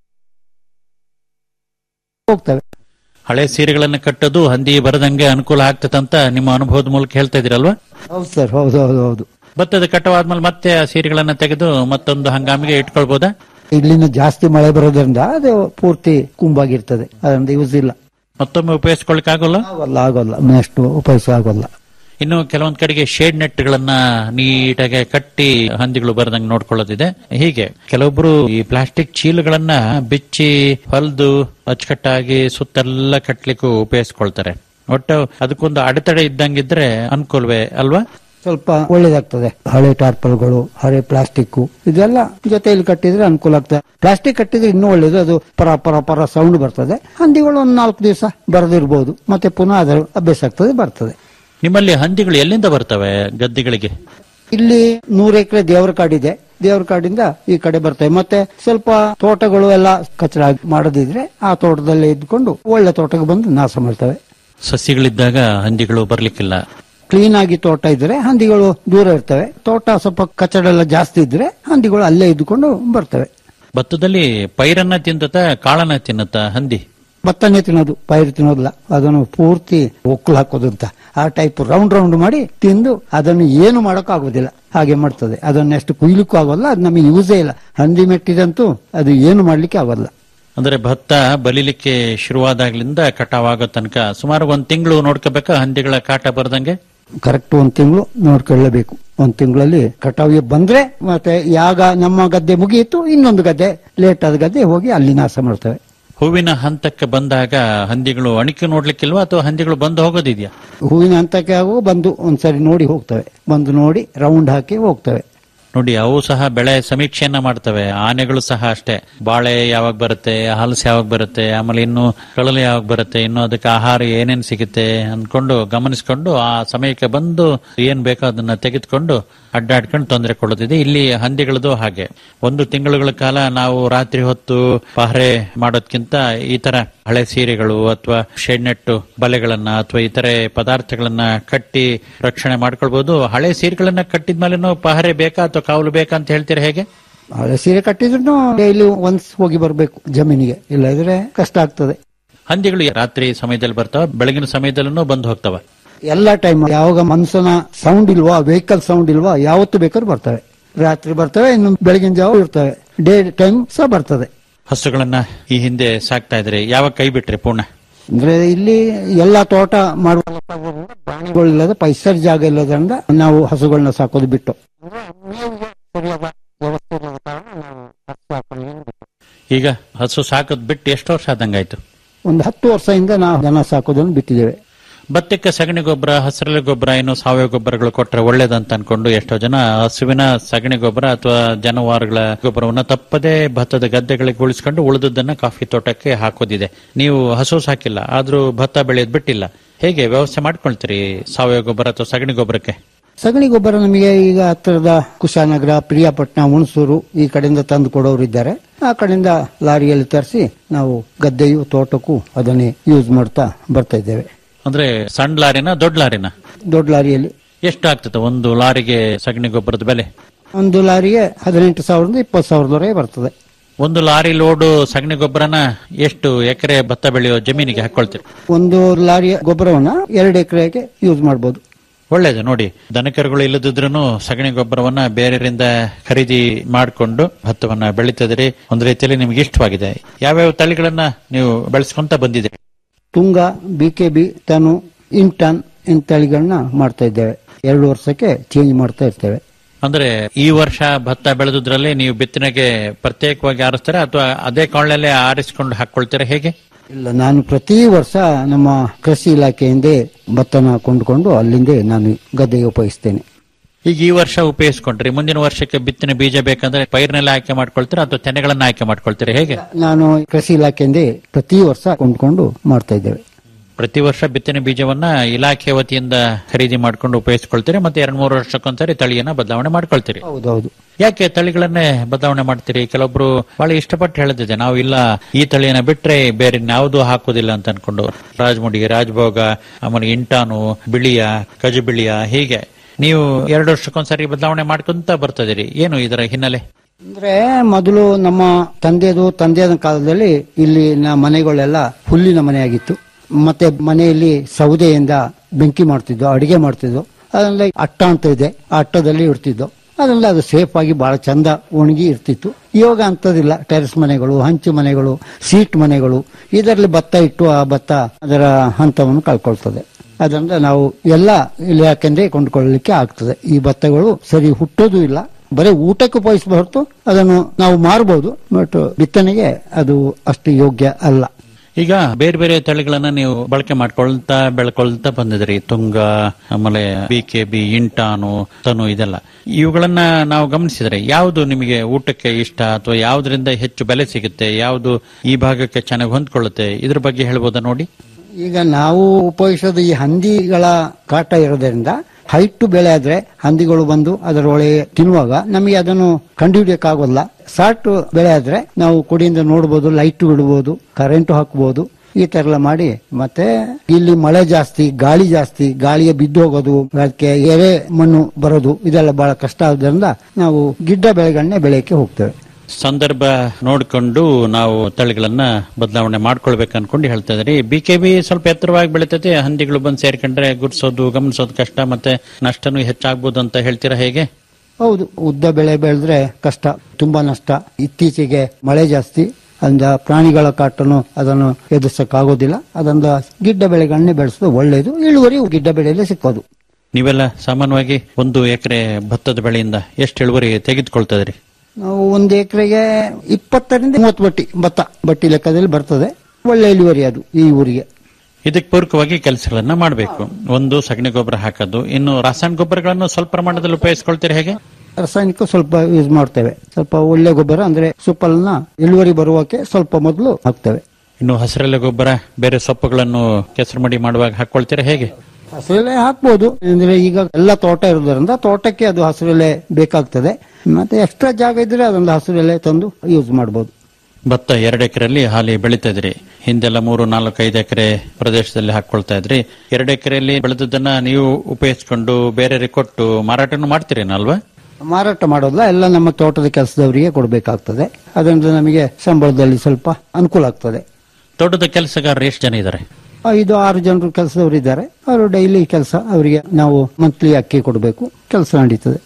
ಹೋಗ್ತವೆ ಹಳೆ ಸೀರೆಗಳನ್ನ ಕಟ್ಟೋದು ಹಂದಿ ಬರದಂಗೆ ಅನುಕೂಲ ಆಗ್ತದಂತ ನಿಮ್ಮ ಅನುಭವದ ಮೂಲಕ ಹೇಳ್ತಾ ಇದೀರಲ್ವಾ ಹೌದು ಸರ್ ಹೌದು ಹೌದು ಹೌದು ಭತ್ತದ ಕಟ್ಟವಾದ್ಮೇಲೆ ಮತ್ತೆ ಆ ಸೀರೆಗಳನ್ನ ತೆಗೆದು ಮತ್ತೊಂದು ಹಂಗಾಮಿಗೆ ಇಟ್ಕೊಳ್ಬೋದಾ ಇಲ್ಲಿನ ಜಾಸ್ತಿ ಮಳೆ ಬರೋದ್ರಿಂದ ಅದು ಪೂರ್ತಿ ಕುಂಬಾಗಿರ್ತದೆ ಅದರಿಂದ ಯೂಸ್ ಇಲ್ಲ ಮತ್ತೊಮ್ಮೆ ಉಪಯೋಗಿಸ್ಕೊಳ್ಕ್ ಆಗೋಲ್ಲ ಆಗೋಲ್ಲ ಆಗೋಲ್ಲ ನೆಕ್ಸ್ಟ್ ಉಪಯೋಗ ಆಗೋಲ್ಲ ಇನ್ನು ಕೆಲವೊಂದ್ ಕಡೆಗೆ ಶೇಡ್ ನೆಟ್ಗಳನ್ನ ನೀಟಾಗಿ ಕಟ್ಟಿ ಹಂದಿಗಳು ಬರದಂಗೆ ನೋಡ್ಕೊಳ್ಳೋದಿದೆ ಹೀಗೆ ಕೆಲವೊಬ್ರು ಈ ಪ್ಲಾಸ್ಟಿಕ್ ಚೀಲಗಳನ್ನ ಬಿಚ್ಚಿ ಹೊಲ್ದು ಅಚ್ಚುಕಟ್ಟಾಗಿ ಸುತ್ತೆಲ್ಲ ಕಟ್ಲಿಕ್ಕೂ ಉಪಯೋಗಿಸ್ಕೊಳ್ತಾರೆ ಒಟ್ಟು ಅದಕ್ಕೊಂದು ಅಡೆತಡೆ ಇದ್ದಂಗಿದ್ರೆ ಅನುಕೂಲವೇ ಅಲ್ವಾ ಸ್ವಲ್ಪ ಒಳ್ಳೇದಾಗ್ತದೆ ಹಳೆ ಟಾರ್ಪಲ್ಗಳು ಹಳೆ ಪ್ಲಾಸ್ಟಿಕ್ ಇದೆಲ್ಲ ಜೊತೆಯಲ್ಲಿ ಕಟ್ಟಿದ್ರೆ ಅನುಕೂಲ ಆಗ್ತದೆ ಪ್ಲಾಸ್ಟಿಕ್ ಕಟ್ಟಿದ್ರೆ ಇನ್ನೂ ಒಳ್ಳೇದು ಅದು ಪರ ಪರ ಪರ ಸೌಂಡ್ ಬರ್ತದೆ ಹಂದಿಗಳು ಒಂದ್ ನಾಲ್ಕು ದಿವಸ ಬರದಿರ್ಬೋದು ಮತ್ತೆ ಪುನಃ ಅದರ ಅಭ್ಯಾಸ ಆಗ್ತದೆ ಬರ್ತದೆ ನಿಮ್ಮಲ್ಲಿ ಹಂದಿಗಳು ಎಲ್ಲಿಂದ ಬರ್ತವೆ ಗದ್ದೆಗಳಿಗೆ ಇಲ್ಲಿ ನೂರು ಎಕರೆ ದೇವರ ಕಾಡಿದೆ ದೇವರ ಕಾಡಿಂದ ಈ ಕಡೆ ಬರ್ತವೆ ಮತ್ತೆ ಸ್ವಲ್ಪ ತೋಟಗಳು ಎಲ್ಲ ಕಚರ ಮಾಡದಿದ್ರೆ ಆ ತೋಟದಲ್ಲಿ ಇದ್ಕೊಂಡು ಒಳ್ಳೆ ತೋಟಕ್ಕೆ ಬಂದು ನಾಶ ಮಾಡ್ತವೆ ಸಸಿಗಳಿದ್ದಾಗ ಹಂದಿಗಳು ಬರ್ಲಿಕ್ಕಿಲ್ಲ ಕ್ಲೀನ್ ಆಗಿ ತೋಟ ಇದ್ರೆ ಹಂದಿಗಳು ದೂರ ಇರ್ತವೆ ತೋಟ ಸ್ವಲ್ಪ ಕಚಡ ಎಲ್ಲ ಜಾಸ್ತಿ ಇದ್ರೆ ಹಂದಿಗಳು ಅಲ್ಲೇ ಇದ್ಕೊಂಡು ಬರ್ತವೆ ಭತ್ತದಲ್ಲಿ ಪೈರನ್ನ ತಿಂದತ ಕಾಳನ್ನ ತಿನ್ನತ್ತ ಹಂದಿ ಭತ್ತನೇ ತಿನ್ನೋದು ಪೈರು ತಿನ್ನೋದಿಲ್ಲ ಅದನ್ನು ಪೂರ್ತಿ ಒಕ್ಕಲು ಹಾಕೋದು ಅಂತ ಆ ಟೈಪ್ ರೌಂಡ್ ರೌಂಡ್ ಮಾಡಿ ತಿಂದು ಅದನ್ನು ಏನು ಮಾಡೋಕ್ಕೂ ಆಗೋದಿಲ್ಲ ಹಾಗೆ ಮಾಡ್ತದೆ ಅದನ್ನೆಷ್ಟು ಕುಯ್ಲಿಕ್ಕೂ ಆಗೋಲ್ಲ ಅದು ನಮಗೆ ಯೂಸೇ ಇಲ್ಲ ಹಂದಿ ಮೆಟ್ಟಿದಂತೂ ಅದು ಏನು ಮಾಡ್ಲಿಕ್ಕೆ ಆಗೋಲ್ಲ ಅಂದ್ರೆ ಭತ್ತ ಬಲಿಲಿಕ್ಕೆ ಶುರುವಾದಾಗ್ಲಿಂದ ಕಟಾವಾಗೋ ತನಕ ಸುಮಾರು ಒಂದ್ ತಿಂಗಳು ನೋಡ್ಕೋಬೇಕಾ ಹಂದಿಗಳ ಕಾಟ ಬರ್ದಂಗೆ ಕರೆಕ್ಟ್ ಒಂದ್ ತಿಂಗಳು ನೋಡ್ಕೊಳ್ಳೇಬೇಕು ಒಂದ್ ತಿಂಗಳಲ್ಲಿ ಕಟಾವಿಗೆ ಬಂದ್ರೆ ಮತ್ತೆ ಯಾಗ ನಮ್ಮ ಗದ್ದೆ ಮುಗಿಯಿತು ಇನ್ನೊಂದು ಗದ್ದೆ ಲೇಟ್ ಆದ ಗದ್ದೆ ಹೋಗಿ ಅಲ್ಲಿ ನಾಶ ಮಾಡ್ತವೆ ಹೂವಿನ ಹಂತಕ್ಕೆ ಬಂದಾಗ ಹಂದಿಗಳು ಅಣಿಕೆ ನೋಡ್ಲಿಕ್ಕಿಲ್ವಾ ಅಥವಾ ಹಂದಿಗಳು ಬಂದು ಹೋಗೋದಿದ್ಯಾ ಹೂವಿನ ಹಂತಕ್ಕೆ ಆಗೋ ಬಂದು ಒಂದ್ಸರಿ ನೋಡಿ ಹೋಗ್ತವೆ ಬಂದು ನೋಡಿ ರೌಂಡ್ ಹಾಕಿ ಹೋಗ್ತವೆ ನೋಡಿ ಅವು ಸಹ ಬೆಳೆ ಸಮೀಕ್ಷೆಯನ್ನ ಮಾಡ್ತವೆ ಆನೆಗಳು ಸಹ ಅಷ್ಟೇ ಬಾಳೆ ಯಾವಾಗ ಬರುತ್ತೆ ಹಲಸು ಯಾವಾಗ ಬರುತ್ತೆ ಆಮೇಲೆ ಇನ್ನು ಕಳಲು ಯಾವಾಗ ಬರುತ್ತೆ ಇನ್ನು ಅದಕ್ಕೆ ಆಹಾರ ಏನೇನ್ ಸಿಗುತ್ತೆ ಅನ್ಕೊಂಡು ಗಮನಿಸ್ಕೊಂಡು ಆ ಸಮಯಕ್ಕೆ ಬಂದು ಏನ್ ಬೇಕೋ ಅದನ್ನ ತೆಗೆದುಕೊಂಡು ಅಡ್ಡಾಡ್ಕೊಂಡು ತೊಂದರೆ ಕೊಡೋದಿದೆ ಇಲ್ಲಿ ಹಂದಿಗಳದು ಹಾಗೆ ಒಂದು ತಿಂಗಳುಗಳ ಕಾಲ ನಾವು ರಾತ್ರಿ ಹೊತ್ತು ಪಹರೆ ಮಾಡೋದ್ಕಿಂತ ಈ ತರ ಹಳೆ ಸೀರೆಗಳು ಅಥವಾ ಶೆಡ್ ನೆಟ್ಟು ಬಲೆಗಳನ್ನ ಅಥವಾ ಇತರೆ ಪದಾರ್ಥಗಳನ್ನ ಕಟ್ಟಿ ರಕ್ಷಣೆ ಮಾಡ್ಕೊಳ್ಬಹುದು ಹಳೆ ಸೀರೆಗಳನ್ನ ಕಟ್ಟಿದ್ಮೇಲೆ ಪಹರೆ ಬೇಕಾ ಅಥವಾ ಕಾವಲು ಬೇಕಾ ಅಂತ ಹೇಳ್ತೀರಾ ಹೇಗೆ ಹಳೆ ಸೀರೆ ಕಟ್ಟಿದ್ರು ಡೈಲಿ ಒನ್ಸ್ ಹೋಗಿ ಬರ್ಬೇಕು ಜಮೀನಿಗೆ ಇಲ್ಲದ್ರೆ ಕಷ್ಟ ಆಗ್ತದೆ ಹಂದಿಗಳು ರಾತ್ರಿ ಸಮಯದಲ್ಲಿ ಬರ್ತಾವ ಬೆಳಗಿನ ಸಮಯದಲ್ಲೂ ಬಂದು ಹೋಗ್ತಾವ ಎಲ್ಲ ಟೈಮ್ ಯಾವಾಗ ಮನ್ಸನ ಸೌಂಡ್ ಇಲ್ವಾ ವೆಹಿಕಲ್ ಸೌಂಡ್ ಇಲ್ವಾ ಯಾವತ್ತು ಬೇಕಾದ್ರೂ ಬರ್ತವೆ ರಾತ್ರಿ ಬರ್ತವೆ ಇನ್ನು ಬೆಳಗಿನ ಜಾವ ಇರ್ತವೆ ಡೇ ಟೈಮ್ ಸಹ ಬರ್ತದೆ ಹಸುಗಳನ್ನ ಈ ಹಿಂದೆ ಸಾಕ್ತಾ ಇದ್ರಿ ಯಾವಾಗ ಕೈ ಬಿಟ್ರಿ ಪೂರ್ಣ ಅಂದ್ರೆ ಇಲ್ಲಿ ಎಲ್ಲಾ ತೋಟ ಮಾಡುವ ಪ್ರಾಣಿಗಳಿಲ್ಲದ ಪರಿಸರ ಜಾಗ ಇಲ್ಲದ್ರಿಂದ ನಾವು ಹಸುಗಳನ್ನ ಸಾಕೋದು ಬಿಟ್ಟು ಈಗ ಹಸು ಸಾಕೋದ್ ಬಿಟ್ಟು ಎಷ್ಟು ವರ್ಷ ಆದಂಗಾಯ್ತು ಒಂದು ಹತ್ತು ವರ್ಷದಿಂದ ನಾವು ದನ ಸಾಕೋದನ್ನು ಬಿಟ್ಟಿದ್ದೇವೆ ಭತ್ತಕ್ಕೆ ಸಗಣಿ ಗೊಬ್ಬರ ಹಸಿರೆಲೆ ಗೊಬ್ಬರ ಏನು ಸಾವಯವ ಗೊಬ್ಬರಗಳು ಕೊಟ್ರೆ ಒಳ್ಳೇದಂತ ಅನ್ಕೊಂಡು ಎಷ್ಟೋ ಜನ ಹಸುವಿನ ಸಗಣಿ ಗೊಬ್ಬರ ಅಥವಾ ಜಾನುವಾರುಗಳ ಗೊಬ್ಬರವನ್ನ ತಪ್ಪದೇ ಭತ್ತದ ಗದ್ದೆಗಳಿಗೆ ಉಳಿಸ್ಕೊಂಡು ಉಳಿದದ್ದನ್ನ ಕಾಫಿ ತೋಟಕ್ಕೆ ಹಾಕೋದಿದೆ ನೀವು ಹಸು ಸಾಕಿಲ್ಲ ಆದ್ರೂ ಭತ್ತ ಬೆಳೆಯೋದ್ ಬಿಟ್ಟಿಲ್ಲ ಹೇಗೆ ವ್ಯವಸ್ಥೆ ಮಾಡ್ಕೊಳ್ತೀರಿ ಸಾವಯವ ಗೊಬ್ಬರ ಅಥವಾ ಸಗಣಿ ಗೊಬ್ಬರಕ್ಕೆ ಸಗಣಿ ಗೊಬ್ಬರ ನಮಗೆ ಈಗ ಹತ್ತಿರದ ಕುಶಾನಗರ ಪ್ರಿಯಾಪಟ್ಟಣ ಹುಣಸೂರು ಈ ಕಡೆಯಿಂದ ತಂದು ಕೊಡೋರು ಇದ್ದಾರೆ ಆ ಕಡೆಯಿಂದ ಲಾರಿಯಲ್ಲಿ ತರಿಸಿ ನಾವು ಗದ್ದೆಯು ತೋಟಕ್ಕೂ ಅದನ್ನೇ ಯೂಸ್ ಮಾಡ್ತಾ ಬರ್ತಾ ಇದ್ದೇವೆ ಅಂದ್ರೆ ಸಣ್ಣ ಲಾರಿನ ದೊಡ್ಡ ಲಾರಿನ ದೊಡ್ಡ ಲಾರಿಯಲ್ಲಿ ಎಷ್ಟು ಆಗ್ತದೆ ಒಂದು ಲಾರಿಗೆ ಸಗಣಿ ಗೊಬ್ಬರದ ಬೆಲೆ ಒಂದು ಲಾರಿಗೆ ಹದಿನೆಂಟು ಸಾವಿರದಿಂದ ಇಪ್ಪತ್ತು ಸಾವಿರದವರೆಗೆ ಬರ್ತದೆ ಒಂದು ಲಾರಿ ಲೋಡ್ ಸಗಣಿ ಗೊಬ್ಬರನ ಎಷ್ಟು ಎಕರೆ ಭತ್ತ ಬೆಳೆಯೋ ಜಮೀನಿಗೆ ಹಾಕೊಳ್ತೀರಿ ಒಂದು ಲಾರಿಯ ಗೊಬ್ಬರವನ್ನ ಎರಡು ಎಕರೆಗೆ ಯೂಸ್ ಮಾಡಬಹುದು ಒಳ್ಳೇದು ನೋಡಿ ದನಕರುಗಳು ಇಲ್ಲದಿದ್ರೂ ಸಗಣಿ ಗೊಬ್ಬರವನ್ನ ಬೇರೆಯವರಿಂದ ಖರೀದಿ ಮಾಡಿಕೊಂಡು ಭತ್ತವನ್ನ ಬೆಳೀತಿದ್ರಿ ಒಂದು ರೀತಿಯಲ್ಲಿ ನಿಮ್ಗೆ ಇಷ್ಟವಾಗಿದೆ ಯಾವ್ಯಾವ ತಳಿಗಳನ್ನ ನೀವು ಬೆಳೆಸ್ಕೊಂತ ಬಂದಿದ್ದೀರಿ ತುಂಗ ಬಿಕೆಬಿ ತನು ಇಂಟನ್ ಇಂತ ತಳಿಗಳನ್ನ ಮಾಡ್ತಾ ಇದ್ದೇವೆ ಎರಡು ವರ್ಷಕ್ಕೆ ಚೇಂಜ್ ಮಾಡ್ತಾ ಇರ್ತೇವೆ ಅಂದ್ರೆ ಈ ವರ್ಷ ಭತ್ತ ಬೆಳೆದುದ್ರಲ್ಲಿ ನೀವು ಬಿತ್ತನೆಗೆ ಪ್ರತ್ಯೇಕವಾಗಿ ಆರಿಸ್ತೀರಾ ಅಥವಾ ಅದೇ ಕಾಳಲ್ಲೇ ಆರಿಸಿಕೊಂಡು ಹಾಕೊಳ್ತೀರಾ ಹೇಗೆ ಇಲ್ಲ ನಾನು ಪ್ರತಿ ವರ್ಷ ನಮ್ಮ ಕೃಷಿ ಇಲಾಖೆಯಿಂದ ಭತ್ತನ ಕೊಂಡುಕೊಂಡು ಅಲ್ಲಿಂದ ನಾನು ಗದ್ದೆಗೆ ಉಪಯೋಗಿಸ್ತೇನೆ ಈಗ ಈ ವರ್ಷ ಉಪಯೋಗಿಸ್ಕೊಂಡ್ರಿ ಮುಂದಿನ ವರ್ಷಕ್ಕೆ ಬಿತ್ತನೆ ಬೀಜ ಬೇಕಂದ್ರೆ ಪೈರ್ನೆಲ್ಲ ಆಯ್ಕೆ ಮಾಡ್ಕೊಳ್ತೀರಾ ಅಥವಾ ತೆನೆಗಳನ್ನ ಆಯ್ಕೆ ಮಾಡ್ಕೊಳ್ತೀರಾ ಹೇಗೆ ನಾನು ಕೃಷಿ ಇಲಾಖೆಯಿಂದ ಪ್ರತಿ ವರ್ಷ ಕೊಂಡ್ಕೊಂಡು ಮಾಡ್ತಾ ಇದ್ದೇವೆ ಪ್ರತಿ ವರ್ಷ ಬಿತ್ತನೆ ಬೀಜವನ್ನ ಇಲಾಖೆ ವತಿಯಿಂದ ಖರೀದಿ ಮಾಡ್ಕೊಂಡು ಉಪಯೋಗಿಸ್ಕೊಳ್ತೀರಿ ಮತ್ತೆ ಎರಡ್ ಮೂರು ವರ್ಷಕ್ಕೊಂದ್ಸರಿ ತಳಿಯನ್ನ ಬದಲಾವಣೆ ಮಾಡ್ಕೊಳ್ತೀರಿ ಹೌದೌದು ಯಾಕೆ ತಳಿಗಳನ್ನೇ ಬದಲಾವಣೆ ಮಾಡ್ತೀರಿ ಕೆಲವೊಬ್ರು ಬಹಳ ಇಷ್ಟಪಟ್ಟು ಹೇಳದಿದೆ ನಾವು ಇಲ್ಲ ಈ ತಳಿಯನ್ನ ಬಿಟ್ರೆ ಬೇರೆ ಯಾವುದು ಹಾಕೋದಿಲ್ಲ ಅಂತ ಅನ್ಕೊಂಡು ರಾಜಮುಡಿ ರಾಜಭೋಗ ಆಮೇಲೆ ಇಂಟಾನು ಬಿಳಿಯ ಕಜು ಬಿಳಿಯ ಹೀಗೆ ನೀವು ಎರಡು ವರ್ಷಕ್ಕೊಂದ್ಸರಿ ಬದಲಾವಣೆ ಮಾಡ್ಕೊಂತ ಬರ್ತದಿರಿ ಏನು ಇದರ ಹಿನ್ನೆಲೆ ಅಂದ್ರೆ ಮೊದಲು ನಮ್ಮ ತಂದೆದು ತಂದೆಯ ಕಾಲದಲ್ಲಿ ಇಲ್ಲಿನ ಮನೆಗಳೆಲ್ಲ ಹುಲ್ಲಿನ ಮನೆಯಾಗಿತ್ತು ಮತ್ತೆ ಮನೆಯಲ್ಲಿ ಸೌದೆಯಿಂದ ಬೆಂಕಿ ಮಾಡ್ತಿದ್ದು ಅಡಿಗೆ ಮಾಡ್ತಿದ್ದು ಅದರಿಂದ ಅಟ್ಟ ಅಂತ ಇದೆ ಆ ಅಟ್ಟದಲ್ಲಿ ಇಡ್ತಿದ್ದು ಅದರಿಂದ ಅದು ಸೇಫ್ ಆಗಿ ಬಹಳ ಚಂದ ಒಣಗಿ ಇರ್ತಿತ್ತು ಇವಾಗ ಅಂತದಿಲ್ಲ ಟೆರೆಸ್ ಮನೆಗಳು ಹಂಚು ಮನೆಗಳು ಸೀಟ್ ಮನೆಗಳು ಇದರಲ್ಲಿ ಭತ್ತ ಇಟ್ಟು ಆ ಭತ್ತ ಅದರ ಹಂತವನ್ನು ಕಳ್ಕೊಳ್ತದೆ ಅದರಿಂದ ನಾವು ಎಲ್ಲ ಇಲಾಖೆಂದೇ ಕೊಂಡ್ಕೊಳ್ಳಲಿಕ್ಕೆ ಆಗ್ತದೆ ಈ ಭತ್ತಗಳು ಸರಿ ಹುಟ್ಟೋದು ಇಲ್ಲ ಬರೀ ಊಟಕ್ಕೆ ಉಪಯೋಗಿಸಬಾರ್ದು ಅದನ್ನು ನಾವು ಮಾರಬಹುದು ಬಟ್ ಬಿತ್ತನೆಗೆ ಅದು ಅಷ್ಟು ಯೋಗ್ಯ ಅಲ್ಲ ಈಗ ಬೇರೆ ಬೇರೆ ತಳಿಗಳನ್ನ ನೀವು ಬಳಕೆ ಮಾಡ್ಕೊಳ್ತಾ ಬೆಳ್ಕೊಳ್ತಾ ಬಂದಿದ್ರಿ ತುಂಗ ಆಮೇಲೆ ಬಿ ಕೆ ಬಿ ಇಂಟಾನು ತನು ಇದೆಲ್ಲ ಇವುಗಳನ್ನ ನಾವು ಗಮನಿಸಿದ್ರೆ ಯಾವುದು ನಿಮಗೆ ಊಟಕ್ಕೆ ಇಷ್ಟ ಅಥವಾ ಯಾವುದರಿಂದ ಹೆಚ್ಚು ಬೆಲೆ ಸಿಗುತ್ತೆ ಯಾವುದು ಈ ಭಾಗಕ್ಕೆ ಚೆನ್ನಾಗಿ ಹೊಂದ್ಕೊಳ್ಳುತ್ತೆ ಇದ್ರ ಬಗ್ಗೆ ಹೇಳ್ಬೋದಾ ನೋಡಿ ಈಗ ನಾವು ಉಪಯೋಗಿಸೋದು ಈ ಹಂದಿಗಳ ಕಾಟ ಇರೋದ್ರಿಂದ ಹೈಟ್ ಬೆಳೆ ಆದ್ರೆ ಹಂದಿಗಳು ಬಂದು ಅದರೊಳಗೆ ತಿನ್ನುವಾಗ ನಮಗೆ ಅದನ್ನು ಕಂಡುಹಿಡಿಯಕ್ಕಾಗೋಲ್ಲ ಶಾರ್ಟ್ ಬೆಳೆ ಆದ್ರೆ ನಾವು ಕುಡಿಯಿಂದ ನೋಡ್ಬೋದು ಲೈಟ್ ಬಿಡ್ಬೋದು ಕರೆಂಟ್ ಹಾಕ್ಬೋದು ಈ ತರ ಎಲ್ಲ ಮಾಡಿ ಮತ್ತೆ ಇಲ್ಲಿ ಮಳೆ ಜಾಸ್ತಿ ಗಾಳಿ ಜಾಸ್ತಿ ಗಾಳಿಗೆ ಬಿದ್ದು ಹೋಗೋದು ಅದಕ್ಕೆ ಎರೆ ಮಣ್ಣು ಬರೋದು ಇದೆಲ್ಲ ಬಹಳ ಕಷ್ಟ ಆದ್ರಿಂದ ನಾವು ಗಿಡ್ಡ ಬೆಳೆಗಳನ್ನೇ ಬೆಳೆಯಕ್ಕೆ ಹೋಗ್ತೇವೆ ಸಂದರ್ಭ ನೋಡಿಕೊಂಡು ನಾವು ತಳಿಗಳನ್ನ ಬದಲಾವಣೆ ಮಾಡ್ಕೊಳ್ಬೇಕು ಅನ್ಕೊಂಡು ಹೇಳ್ತಾ ಇದ್ರಿ ಬಿ ಕೆ ಬಿ ಸ್ವಲ್ಪ ಎತ್ತರವಾಗಿ ಬೆಳಿತೈತೆ ಹಂದಿಗಳು ಬಂದು ಸೇರ್ಕೊಂಡ್ರೆ ಗುರ್ಸೋದು ಗಮನಿಸೋದು ಕಷ್ಟ ಮತ್ತೆ ನಷ್ಟನೂ ಹೆಚ್ಚಾಗ್ಬೋದು ಅಂತ ಹೇಳ್ತೀರಾ ಹೇಗೆ ಹೌದು ಉದ್ದ ಬೆಳೆ ಬೆಳೆದ್ರೆ ಕಷ್ಟ ತುಂಬಾ ನಷ್ಟ ಇತ್ತೀಚೆಗೆ ಮಳೆ ಜಾಸ್ತಿ ಅಂದ ಪ್ರಾಣಿಗಳ ಕಾಟನು ಅದನ್ನು ಎದುರಿಸಕ್ಕಾಗೋದಿಲ್ಲ ಅದರಿಂದ ಗಿಡ್ಡ ಬೆಳೆಗಳನ್ನೇ ಬೆಳೆಸೋದು ಒಳ್ಳೆಯದು ಇಳುವರಿ ಗಿಡ್ಡ ಬೆಳೆಯಲ್ಲೇ ಸಿಕ್ಕೋದು ನೀವೆಲ್ಲ ಸಾಮಾನ್ಯವಾಗಿ ಒಂದು ಎಕರೆ ಭತ್ತದ ಬೆಳೆಯಿಂದ ಎಷ್ಟು ಇಳುವರಿ ತೆಗೆದುಕೊಳ್ತಾ ಇದ್ರಿ ನಾವು ಒಂದು ಎಕರೆಗೆ ಇಪ್ಪತ್ತರಿಂದ ಮೂವತ್ತು ಬಟ್ಟಿ ಭತ್ತ ಬಟ್ಟಿ ಲೆಕ್ಕದಲ್ಲಿ ಬರ್ತದೆ ಒಳ್ಳೆ ಇಳುವರಿ ಅದು ಈ ಊರಿಗೆ ಇದಕ್ಕೆ ಪೂರಕವಾಗಿ ಕೆಲಸಗಳನ್ನ ಮಾಡಬೇಕು ಒಂದು ಸಗಣಿ ಗೊಬ್ಬರ ಹಾಕೋದು ಇನ್ನು ರಾಸಾಯನಿಕ ಗೊಬ್ಬರಗಳನ್ನು ಸ್ವಲ್ಪ ಪ್ರಮಾಣದಲ್ಲಿ ಉಪಯೋಗಿಸ್ಕೊಳ್ತೀರಿ ಹೇಗೆ ರಾಸಾಯನಿಕ ಸ್ವಲ್ಪ ಯೂಸ್ ಮಾಡ್ತೇವೆ ಸ್ವಲ್ಪ ಒಳ್ಳೆ ಗೊಬ್ಬರ ಅಂದ್ರೆ ಸುಪ್ಪಲ್ನ ಇಳುವರಿ ಬರುವಕ್ಕೆ ಸ್ವಲ್ಪ ಮೊದಲು ಹಾಕ್ತೇವೆ ಇನ್ನು ಹಸಿರೆಲೆ ಗೊಬ್ಬರ ಬೇರೆ ಸೊಪ್ಪುಗಳನ್ನು ಕೆಸರು ಮಡಿ ಮಾಡುವಾಗ ಹಾಕೊಳ್ತೀರಾ ಹೇಗೆ ಹಸಿರೆಲೆ ಹಾಕ್ಬೋದು ಅಂದ್ರೆ ಈಗ ಎಲ್ಲ ತೋಟ ಇರೋದ್ರಿಂದ ತೋಟಕ್ಕೆ ಅದು ಹಸಿರೆಲೆ ಬೇಕಾಗ್ತದೆ ಮತ್ತೆ ಎಕ್ಸ್ಟ್ರಾ ಜಾಗ ಇದ್ರೆ ಅದೊಂದು ಹಸಿರೆಲೆ ತಂದು ಯೂಸ್ ಮಾಡಬಹುದು ಭತ್ತ ಎರಡು ಎಕರೆಯಲ್ಲಿ ಹಾಲಿ ಬೆಳೀತಾ ಇದ್ರಿ ಹಿಂದೆಲ್ಲ ಮೂರು ನಾಲ್ಕು ಐದು ಎಕರೆ ಪ್ರದೇಶದಲ್ಲಿ ಹಾಕೊಳ್ತಾ ಇದ್ರಿ ಎರಡು ಎಕರೆಯಲ್ಲಿ ಬೆಳೆದದ್ದನ್ನ ನೀವು ಉಪಯೋಗಿಸ್ಕೊಂಡು ಬೇರೆ ಕೊಟ್ಟು ಮಾರಾಟನೂ ಮಾಡ್ತೀರೇನಲ್ವಾ ಮಾರಾಟ ಮಾಡೋಲ್ಲ ಎಲ್ಲ ನಮ್ಮ ತೋಟದ ಕೆಲಸದವರಿಗೆ ಕೊಡಬೇಕಾಗ್ತದೆ ಅದರಿಂದ ನಮಗೆ ಸಂಬಳದಲ್ಲಿ ಸ್ವಲ್ಪ ಅನುಕೂಲ ಆಗ್ತದೆ ತೋಟದ ಕೆಲಸಗಾರರು ಎಷ್ಟು ಜನ ಇದ್ದಾರೆ ಐದು ಆರು ಜನರು ಕೆಲಸದವರು ಇದ್ದಾರೆ ಅವರು ಡೈಲಿ ಕೆಲಸ ಅವರಿಗೆ ನಾವು ಮಂತ್ಲಿ ಅಕ್ಕಿ ಕೊಡಬೇಕು ಕೆಲಸ ನಡೀತದೆ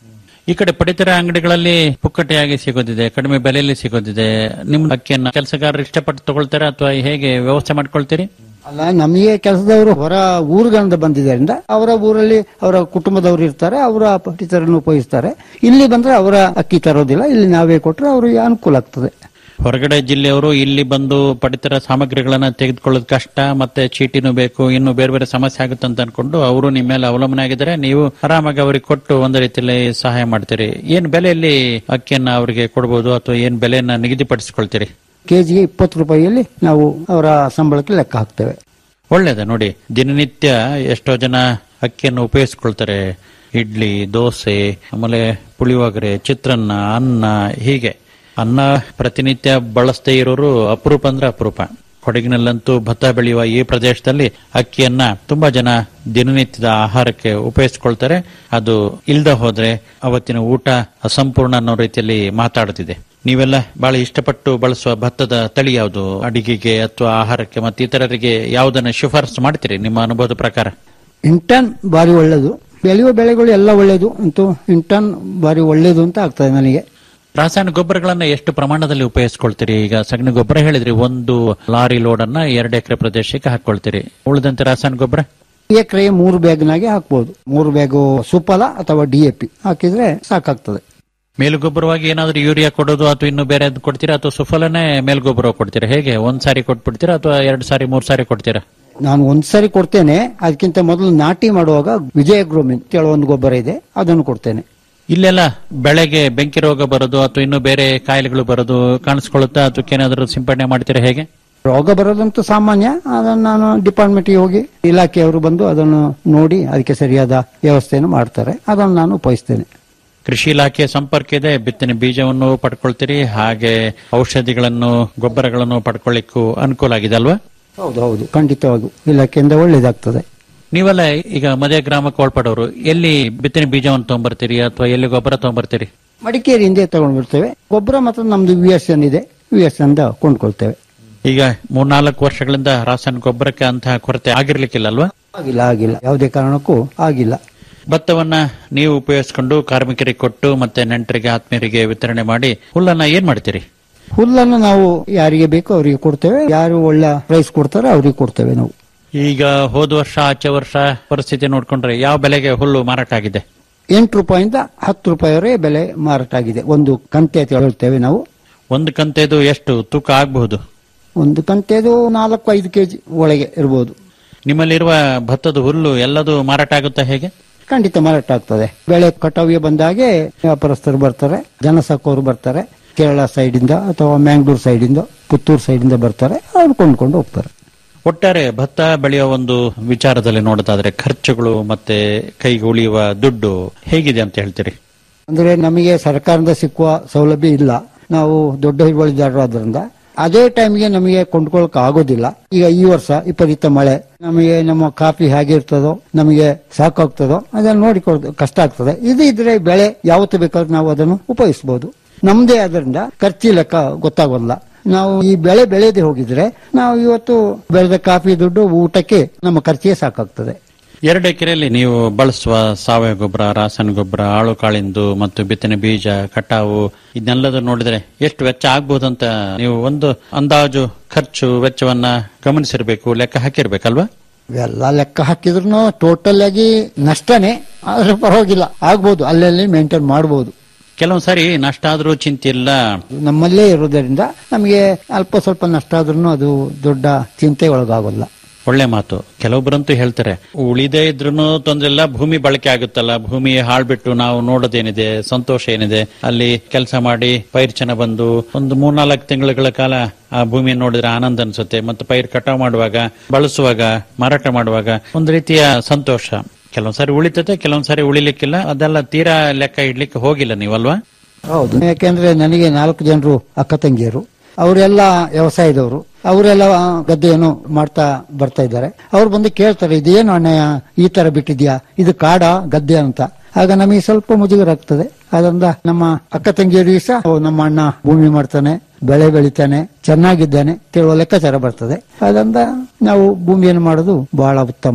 ಈ ಕಡೆ ಪಡಿತರ ಅಂಗಡಿಗಳಲ್ಲಿ ಪುಕ್ಕಟೆಯಾಗಿ ಸಿಗೋದಿದೆ ಕಡಿಮೆ ಬೆಲೆಯಲ್ಲಿ ಸಿಗೋದಿದೆ ನಿಮ್ಮ ಅಕ್ಕಿಯನ್ನ ಕೆಲಸಗಾರರು ಇಷ್ಟಪಟ್ಟು ತಗೊಳ್ತಾರಾ ಅಥವಾ ಹೇಗೆ ವ್ಯವಸ್ಥೆ ಮಾಡ್ಕೊಳ್ತೀರಿ ಅಲ್ಲ ನಮಗೆ ಕೆಲಸದವರು ಹೊರ ಊರುಗಳಿಂದ ಬಂದಿದ್ದರಿಂದ ಅವರ ಊರಲ್ಲಿ ಅವರ ಕುಟುಂಬದವರು ಇರ್ತಾರೆ ಅವರ ಪಡಿತರನ್ನು ಉಪಯೋಗಿಸ್ತಾರೆ ಇಲ್ಲಿ ಬಂದ್ರೆ ಅವರ ಅಕ್ಕಿ ತರೋದಿಲ್ಲ ಇಲ್ಲಿ ನಾವೇ ಕೊಟ್ರೆ ಅವರಿಗೆ ಅನುಕೂಲ ಆಗ್ತದೆ ಹೊರಗಡೆ ಜಿಲ್ಲೆಯವರು ಇಲ್ಲಿ ಬಂದು ಪಡಿತರ ಸಾಮಗ್ರಿಗಳನ್ನ ತೆಗೆದುಕೊಳ್ಳೋದು ಕಷ್ಟ ಮತ್ತೆ ಚೀಟಿನೂ ಬೇಕು ಇನ್ನು ಬೇರೆ ಬೇರೆ ಸಮಸ್ಯೆ ಆಗುತ್ತೆ ಅಂತ ಅನ್ಕೊಂಡು ಅವರು ನಿಮ್ಮ ಮೇಲೆ ಅವಲಂಬನೆ ಆಗಿದ್ದಾರೆ ನೀವು ಆರಾಮಾಗಿ ಅವರಿಗೆ ಕೊಟ್ಟು ಒಂದು ರೀತಿಯಲ್ಲಿ ಸಹಾಯ ಮಾಡ್ತೀರಿ ಏನ್ ಬೆಲೆಯಲ್ಲಿ ಅಕ್ಕಿಯನ್ನ ಅವರಿಗೆ ಕೊಡಬಹುದು ಅಥವಾ ಏನ್ ಬೆಲೆಯನ್ನ ನಿಗದಿಪಡಿಸಿಕೊಳ್ತೀರಿ ಕೆಜಿಗೆ ಇಪ್ಪತ್ತು ರೂಪಾಯಿಯಲ್ಲಿ ನಾವು ಅವರ ಸಂಬಳಕ್ಕೆ ಲೆಕ್ಕ ಹಾಕ್ತೇವೆ ಒಳ್ಳೇದು ನೋಡಿ ದಿನನಿತ್ಯ ಎಷ್ಟೋ ಜನ ಅಕ್ಕಿಯನ್ನು ಉಪಯೋಗಿಸ್ಕೊಳ್ತಾರೆ ಇಡ್ಲಿ ದೋಸೆ ಆಮೇಲೆ ಪುಳಿಯೋಗರೆ ಚಿತ್ರಾನ್ನ ಅನ್ನ ಹೀಗೆ ಅನ್ನ ಪ್ರತಿನಿತ್ಯ ಬಳಸದೇ ಇರೋರು ಅಪರೂಪ ಅಂದ್ರೆ ಅಪರೂಪ ಕೊಡಗಿನಲ್ಲಂತೂ ಭತ್ತ ಬೆಳೆಯುವ ಈ ಪ್ರದೇಶದಲ್ಲಿ ಅಕ್ಕಿಯನ್ನ ತುಂಬಾ ಜನ ದಿನನಿತ್ಯದ ಆಹಾರಕ್ಕೆ ಉಪಯೋಗಿಸ್ಕೊಳ್ತಾರೆ ಅದು ಇಲ್ದ ಹೋದ್ರೆ ಅವತ್ತಿನ ಊಟ ಅಸಂಪೂರ್ಣ ಅನ್ನೋ ರೀತಿಯಲ್ಲಿ ಮಾತಾಡುತ್ತಿದೆ ನೀವೆಲ್ಲ ಬಹಳ ಇಷ್ಟಪಟ್ಟು ಬಳಸುವ ಭತ್ತದ ತಳಿ ಯಾವುದು ಅಡಿಗೆಗೆ ಅಥವಾ ಆಹಾರಕ್ಕೆ ಮತ್ತು ಇತರರಿಗೆ ಯಾವುದನ್ನ ಶಿಫಾರಸು ಮಾಡ್ತೀರಿ ನಿಮ್ಮ ಅನುಭವದ ಪ್ರಕಾರ ಇಂಟನ್ ಬಾರಿ ಒಳ್ಳೇದು ಬೆಳೆಯುವ ಬೆಳೆಗಳು ಎಲ್ಲ ಒಳ್ಳೇದು ಅಂತೂ ಇಂಟನ್ ಬಾರಿ ಒಳ್ಳೇದು ಅಂತ ಆಗ್ತದೆ ನನಗೆ ರಾಸಾಯನಿಕ ಗೊಬ್ಬರಗಳನ್ನ ಎಷ್ಟು ಪ್ರಮಾಣದಲ್ಲಿ ಉಪಯೋಗಿಸ್ಕೊಳ್ತೀರಿ ಈಗ ಸಗಣಿ ಗೊಬ್ಬರ ಹೇಳಿದ್ರಿ ಒಂದು ಲಾರಿ ಲೋಡ್ ಅನ್ನ ಎರಡು ಎಕರೆ ಪ್ರದೇಶಕ್ಕೆ ಹಾಕೊಳ್ತೀರಿ ಉಳಿದಂತೆ ರಾಸಾಯನಿಕ ಗೊಬ್ಬರ ಎಕರೆ ಮೂರು ಬ್ಯಾಗ್ನಾಗೆ ಹಾಕ್ಬೋದು ಮೂರು ಬ್ಯಾಗು ಸುಫಲ ಅಥವಾ ಡಿ ಎ ಪಿ ಹಾಕಿದ್ರೆ ಸಾಕಾಗ್ತದೆ ಮೇಲುಗೊಬ್ಬರವಾಗಿ ಏನಾದ್ರೂ ಯೂರಿಯಾ ಕೊಡೋದು ಅಥವಾ ಇನ್ನು ಬೇರೆ ಕೊಡ್ತೀರಾ ಅಥವಾ ಸುಫಲನೇ ಮೇಲ್ಗೊಬ್ಬರ ಕೊಡ್ತೀರಾ ಹೇಗೆ ಒಂದ್ ಸಾರಿ ಕೊಟ್ಬಿಡ್ತೀರಾ ಅಥವಾ ಎರಡು ಸಾರಿ ಮೂರ್ ಸಾರಿ ಕೊಡ್ತೀರಾ ನಾನು ಒಂದ್ಸರಿ ಕೊಡ್ತೇನೆ ಅದಕ್ಕಿಂತ ಮೊದಲು ನಾಟಿ ಮಾಡುವಾಗ ವಿಜಯ ಗ್ರೋಮಿನ್ ಒಂದು ಗೊಬ್ಬರ ಇದೆ ಅದನ್ನು ಕೊಡ್ತೇನೆ ಇಲ್ಲೆಲ್ಲ ಬೆಳೆಗೆ ಬೆಂಕಿ ರೋಗ ಬರೋದು ಅಥವಾ ಇನ್ನು ಬೇರೆ ಕಾಯಿಲೆಗಳು ಬರೋದು ಕಾಣಿಸ್ಕೊಳ್ಳುತ್ತಾ ಅದಕ್ಕೆ ಏನಾದರೂ ಸಿಂಪಡಣೆ ಮಾಡ್ತೀರಾ ಹೇಗೆ ರೋಗ ಬರೋದಂತೂ ಸಾಮಾನ್ಯ ಅದನ್ನು ನಾನು ಡಿಪಾರ್ಟ್ಮೆಂಟ್ಗೆ ಹೋಗಿ ಇಲಾಖೆಯವರು ಬಂದು ಅದನ್ನು ನೋಡಿ ಅದಕ್ಕೆ ಸರಿಯಾದ ವ್ಯವಸ್ಥೆಯನ್ನು ಮಾಡ್ತಾರೆ ಅದನ್ನು ನಾನು ಉಪಯೋಗಿಸ್ತೇನೆ ಕೃಷಿ ಇಲಾಖೆ ಸಂಪರ್ಕ ಇದೆ ಬಿತ್ತನೆ ಬೀಜವನ್ನು ಪಡ್ಕೊಳ್ತೀರಿ ಹಾಗೆ ಔಷಧಿಗಳನ್ನು ಗೊಬ್ಬರಗಳನ್ನು ಪಡ್ಕೊಳ್ಳಿಕ್ಕೂ ಅನುಕೂಲ ಆಗಿದೆ ಅಲ್ವಾ ಹೌದು ಹೌದು ಖಂಡಿತವಾಗೂ ಇಲಾಖೆಯಿಂದ ಒಳ್ಳೇದಾಗ್ತದೆ ನೀವೆಲ್ಲ ಈಗ ಮದುವೆ ಗ್ರಾಮಕ್ಕೆ ಒಳಪಡೋರು ಎಲ್ಲಿ ಬಿತ್ತನೆ ಬೀಜವನ್ನು ತಗೊಂಡ್ಬರ್ತೀರಿ ಅಥವಾ ಎಲ್ಲಿ ಗೊಬ್ಬರ ತಗೊಂಡ್ಬರ್ತೀರಿ ಮಡಿಕೇರಿಯಿಂದ ತಗೊಂಡು ಬರ್ತೇವೆ ಗೊಬ್ಬರ ಮಾತ್ರ ನಮ್ದು ವಿ ಎಸ್ ಎನ್ ಇದೆ ವಿ ಎಸ್ ಎನ್ ಕೊಂಡ್ಕೊಳ್ತೇವೆ ಈಗ ಮೂರ್ನಾಲ್ಕು ವರ್ಷಗಳಿಂದ ರಾಸಾಯನಿಕ ಗೊಬ್ಬರಕ್ಕೆ ಅಂತಹ ಕೊರತೆ ಆಗಿರ್ಲಿಕ್ಕಿಲ್ಲ ಅಲ್ವಾ ಆಗಿಲ್ಲ ಆಗಿಲ್ಲ ಯಾವುದೇ ಕಾರಣಕ್ಕೂ ಆಗಿಲ್ಲ ಭತ್ತವನ್ನ ನೀವು ಉಪಯೋಗಿಸಿಕೊಂಡು ಕಾರ್ಮಿಕರಿಗೆ ಕೊಟ್ಟು ಮತ್ತೆ ನೆಂಟರಿಗೆ ಆತ್ಮೀಯರಿಗೆ ವಿತರಣೆ ಮಾಡಿ ಹುಲ್ಲನ್ನ ಏನ್ ಮಾಡ್ತೀರಿ ಹುಲ್ಲನ್ನು ನಾವು ಯಾರಿಗೆ ಬೇಕೋ ಅವರಿಗೆ ಕೊಡ್ತೇವೆ ಯಾರು ಒಳ್ಳೆ ಪ್ರೈಸ್ ಕೊಡ್ತಾರೆ ಅವರಿಗೆ ಕೊಡ್ತೇವೆ ನಾವು ಈಗ ಹೋದ ವರ್ಷ ಆಚೆ ವರ್ಷ ಪರಿಸ್ಥಿತಿ ನೋಡ್ಕೊಂಡ್ರೆ ಯಾವ ಬೆಲೆಗೆ ಹುಲ್ಲು ಮಾರಾಟ ಆಗಿದೆ ಎಂಟು ರೂಪಾಯಿಂದ ಹತ್ತು ರೂಪಾಯಿವರೆಗೆ ಬೆಲೆ ಮಾರಾಟ ಆಗಿದೆ ಒಂದು ಕಂತೆ ಅಂತ ಹೇಳ್ತೇವೆ ನಾವು ಒಂದು ಕಂತೆದು ಎಷ್ಟು ತೂಕ ಆಗಬಹುದು ಒಂದು ಕಂತೆದು ನಾಲ್ಕು ಐದು ಕೆಜಿ ಒಳಗೆ ಇರಬಹುದು ನಿಮ್ಮಲ್ಲಿರುವ ಭತ್ತದ ಹುಲ್ಲು ಎಲ್ಲದೂ ಮಾರಾಟ ಆಗುತ್ತಾ ಹೇಗೆ ಖಂಡಿತ ಮಾರಾಟ ಆಗ್ತದೆ ಬೆಳೆ ಕಟಾವಿಗೆ ಬಂದಾಗೆ ವ್ಯಾಪಾರಸ್ಥರು ಬರ್ತಾರೆ ಜನ ಸಾಕೋರು ಬರ್ತಾರೆ ಕೇರಳ ಸೈಡ್ ಇಂದ ಅಥವಾ ಮ್ಯಾಂಗ್ಳೂರ್ ಸೈಡ್ ಇಂದ ಪುತ್ತೂರು ಸೈಡ್ ಇಂದ ಬರ್ತಾರೆ ಅವ್ರು ಕೊಂಡ್ಕೊಂಡು ಹೋಗ್ತಾರೆ ಒಟ್ಟಾರೆ ಭತ್ತ ಬೆಳೆಯುವ ಒಂದು ವಿಚಾರದಲ್ಲಿ ನೋಡೋದಾದ್ರೆ ಖರ್ಚುಗಳು ಮತ್ತೆ ಕೈಗೆ ಉಳಿಯುವ ದುಡ್ಡು ಹೇಗಿದೆ ಅಂತ ಹೇಳ್ತೀರಿ ಅಂದ್ರೆ ನಮಗೆ ಸರ್ಕಾರದಿಂದ ಸಿಕ್ಕುವ ಸೌಲಭ್ಯ ಇಲ್ಲ ನಾವು ದೊಡ್ಡ ಹಿಡುವಳಿದಾರರಾದ್ರಿಂದ ಅದೇ ಟೈಮ್ಗೆ ನಮಗೆ ಕೊಂಡ್ಕೊಳಕ್ ಆಗೋದಿಲ್ಲ ಈಗ ಈ ವರ್ಷ ವಿಪರೀತ ಮಳೆ ನಮಗೆ ನಮ್ಮ ಕಾಫಿ ಹೇಗೆ ಇರ್ತದೋ ನಮಗೆ ಸಾಕಾಗ್ತದೋ ಅದನ್ನು ನೋಡಿಕೊಳ್ಳೋದು ಕಷ್ಟ ಆಗ್ತದೆ ಇದು ಇದ್ರೆ ಬೆಳೆ ಯಾವತ್ತು ಬೇಕಾದ್ರೂ ನಾವು ಅದನ್ನು ಉಪಯೋಗಿಸಬಹುದು ನಮ್ದೇ ಅದರಿಂದ ಖರ್ಚಿ ಲೆಕ್ಕ ಗೊತ್ತಾಗೋಲ್ಲ ನಾವು ಈ ಬೆಳೆ ಬೆಳೆಯದೆ ಹೋಗಿದ್ರೆ ನಾವು ಇವತ್ತು ಬೆಳೆದ ಕಾಫಿ ದುಡ್ಡು ಊಟಕ್ಕೆ ನಮ್ಮ ಖರ್ಚಿಗೆ ಸಾಕಾಗ್ತದೆ ಎರಡು ಎಕರೆಯಲ್ಲಿ ನೀವು ಬಳಸುವ ಸಾವಯವ ಗೊಬ್ಬರ ರಾಸಾಯನಿಕ ಗೊಬ್ಬರ ಆಳು ಕಾಳಿಂದು ಮತ್ತು ಬಿತ್ತನೆ ಬೀಜ ಕಟಾವು ಇದನ್ನೆಲ್ಲದೂ ನೋಡಿದ್ರೆ ಎಷ್ಟು ವೆಚ್ಚ ಆಗ್ಬಹುದಂತ ನೀವು ಒಂದು ಅಂದಾಜು ಖರ್ಚು ವೆಚ್ಚವನ್ನ ಗಮನಿಸಿರ್ಬೇಕು ಲೆಕ್ಕ ಹಾಕಿರ್ಬೇಕಲ್ವಾ ಎಲ್ಲ ಲೆಕ್ಕ ಹಾಕಿದ್ರು ಟೋಟಲ್ ಆಗಿ ನಷ್ಟನೇ ಆದ್ರೆ ಪರವಾಗಿಲ್ಲ ಆಗ್ಬೋದು ಅಲ್ಲಲ್ಲಿ ಮೇಂಟೈನ್ ಮಾಡಬಹುದು ಕೆಲವೊಂದ್ ಸಾರಿ ನಷ್ಟ ಆದ್ರೂ ಚಿಂತೆ ಇಲ್ಲ ನಮ್ಮಲ್ಲೇ ಇರೋದರಿಂದ ನಮಗೆ ಅಲ್ಪ ಸ್ವಲ್ಪ ನಷ್ಟ ಆದ್ರೂ ಅದು ದೊಡ್ಡ ಚಿಂತೆ ಒಳಗಾಗೋಲ್ಲ ಒಳ್ಳೆ ಮಾತು ಕೆಲವೊಬ್ಬರಂತೂ ಹೇಳ್ತಾರೆ ಉಳಿದೇ ಇದ್ರೂ ತೊಂದ್ರೆ ಇಲ್ಲ ಭೂಮಿ ಬಳಕೆ ಆಗುತ್ತಲ್ಲ ಭೂಮಿ ಹಾಳ್ಬಿಟ್ಟು ನಾವು ನೋಡೋದೇನಿದೆ ಸಂತೋಷ ಏನಿದೆ ಅಲ್ಲಿ ಕೆಲಸ ಮಾಡಿ ಪೈರ್ ಚೆನ್ನ ಬಂದು ಒಂದು ಮೂರ್ನಾಲ್ಕು ತಿಂಗಳುಗಳ ಕಾಲ ಆ ಭೂಮಿ ನೋಡಿದ್ರೆ ಆನಂದ ಅನ್ಸುತ್ತೆ ಮತ್ತು ಪೈರ್ ಕಟಾವ್ ಮಾಡುವಾಗ ಬಳಸುವಾಗ ಮಾರಾಟ ಮಾಡುವಾಗ ಒಂದು ರೀತಿಯ ಸಂತೋಷ ಕೆಲವೊಂದ್ ಸಾರಿ ಉಳಿತದೆ ಕೆಲವೊಂದ್ ಸಾರಿ ಉಳಿಲಿಕ್ಕಿಲ್ಲ ಅದೆಲ್ಲ ತೀರಾ ಲೆಕ್ಕ ಇಡ್ಲಿಕ್ಕೆ ಹೋಗಿಲ್ಲ ನೀವಲ್ವಾ ಹೌದು ಯಾಕೆಂದ್ರೆ ನನಗೆ ನಾಲ್ಕು ಜನರು ಅಕ್ಕ ತಂಗಿಯರು ಅವರೆಲ್ಲ ವ್ಯವಸಾಯದವರು ಅವರೆಲ್ಲ ಗದ್ದೆಯನ್ನು ಮಾಡ್ತಾ ಬರ್ತಾ ಇದ್ದಾರೆ ಅವ್ರು ಬಂದು ಕೇಳ್ತಾರೆ ಇದೇನು ಅಣ್ಣಯ್ಯ ಈ ತರ ಬಿಟ್ಟಿದ್ಯಾ ಇದು ಕಾಡ ಗದ್ದೆ ಅಂತ ಆಗ ನಮಗೆ ಸ್ವಲ್ಪ ಮುಜುಗರ ಆಗ್ತದೆ ಅದರಿಂದ ನಮ್ಮ ಅಕ್ಕ ತಂಗಿಯರಿಗೆ ಸಹ ಓ, ನಮ್ಮ ಅಣ್ಣ ಭೂಮಿ ಮಾಡ್ತಾನೆ ಬೆಳೆ ಬೆಳಿತಾನೆ ಚೆನ್ನಾಗಿದ್ದಾನೆ ಕೇಳುವ ಲೆಕ್ಕಾಚಾರ ಬರ್ತದೆ ಅದರಿಂದ ನಾವು ಭೂಮಿಯನ್ನು ಮಾಡೋದು ಬಹಳ ಉತ್ತಮ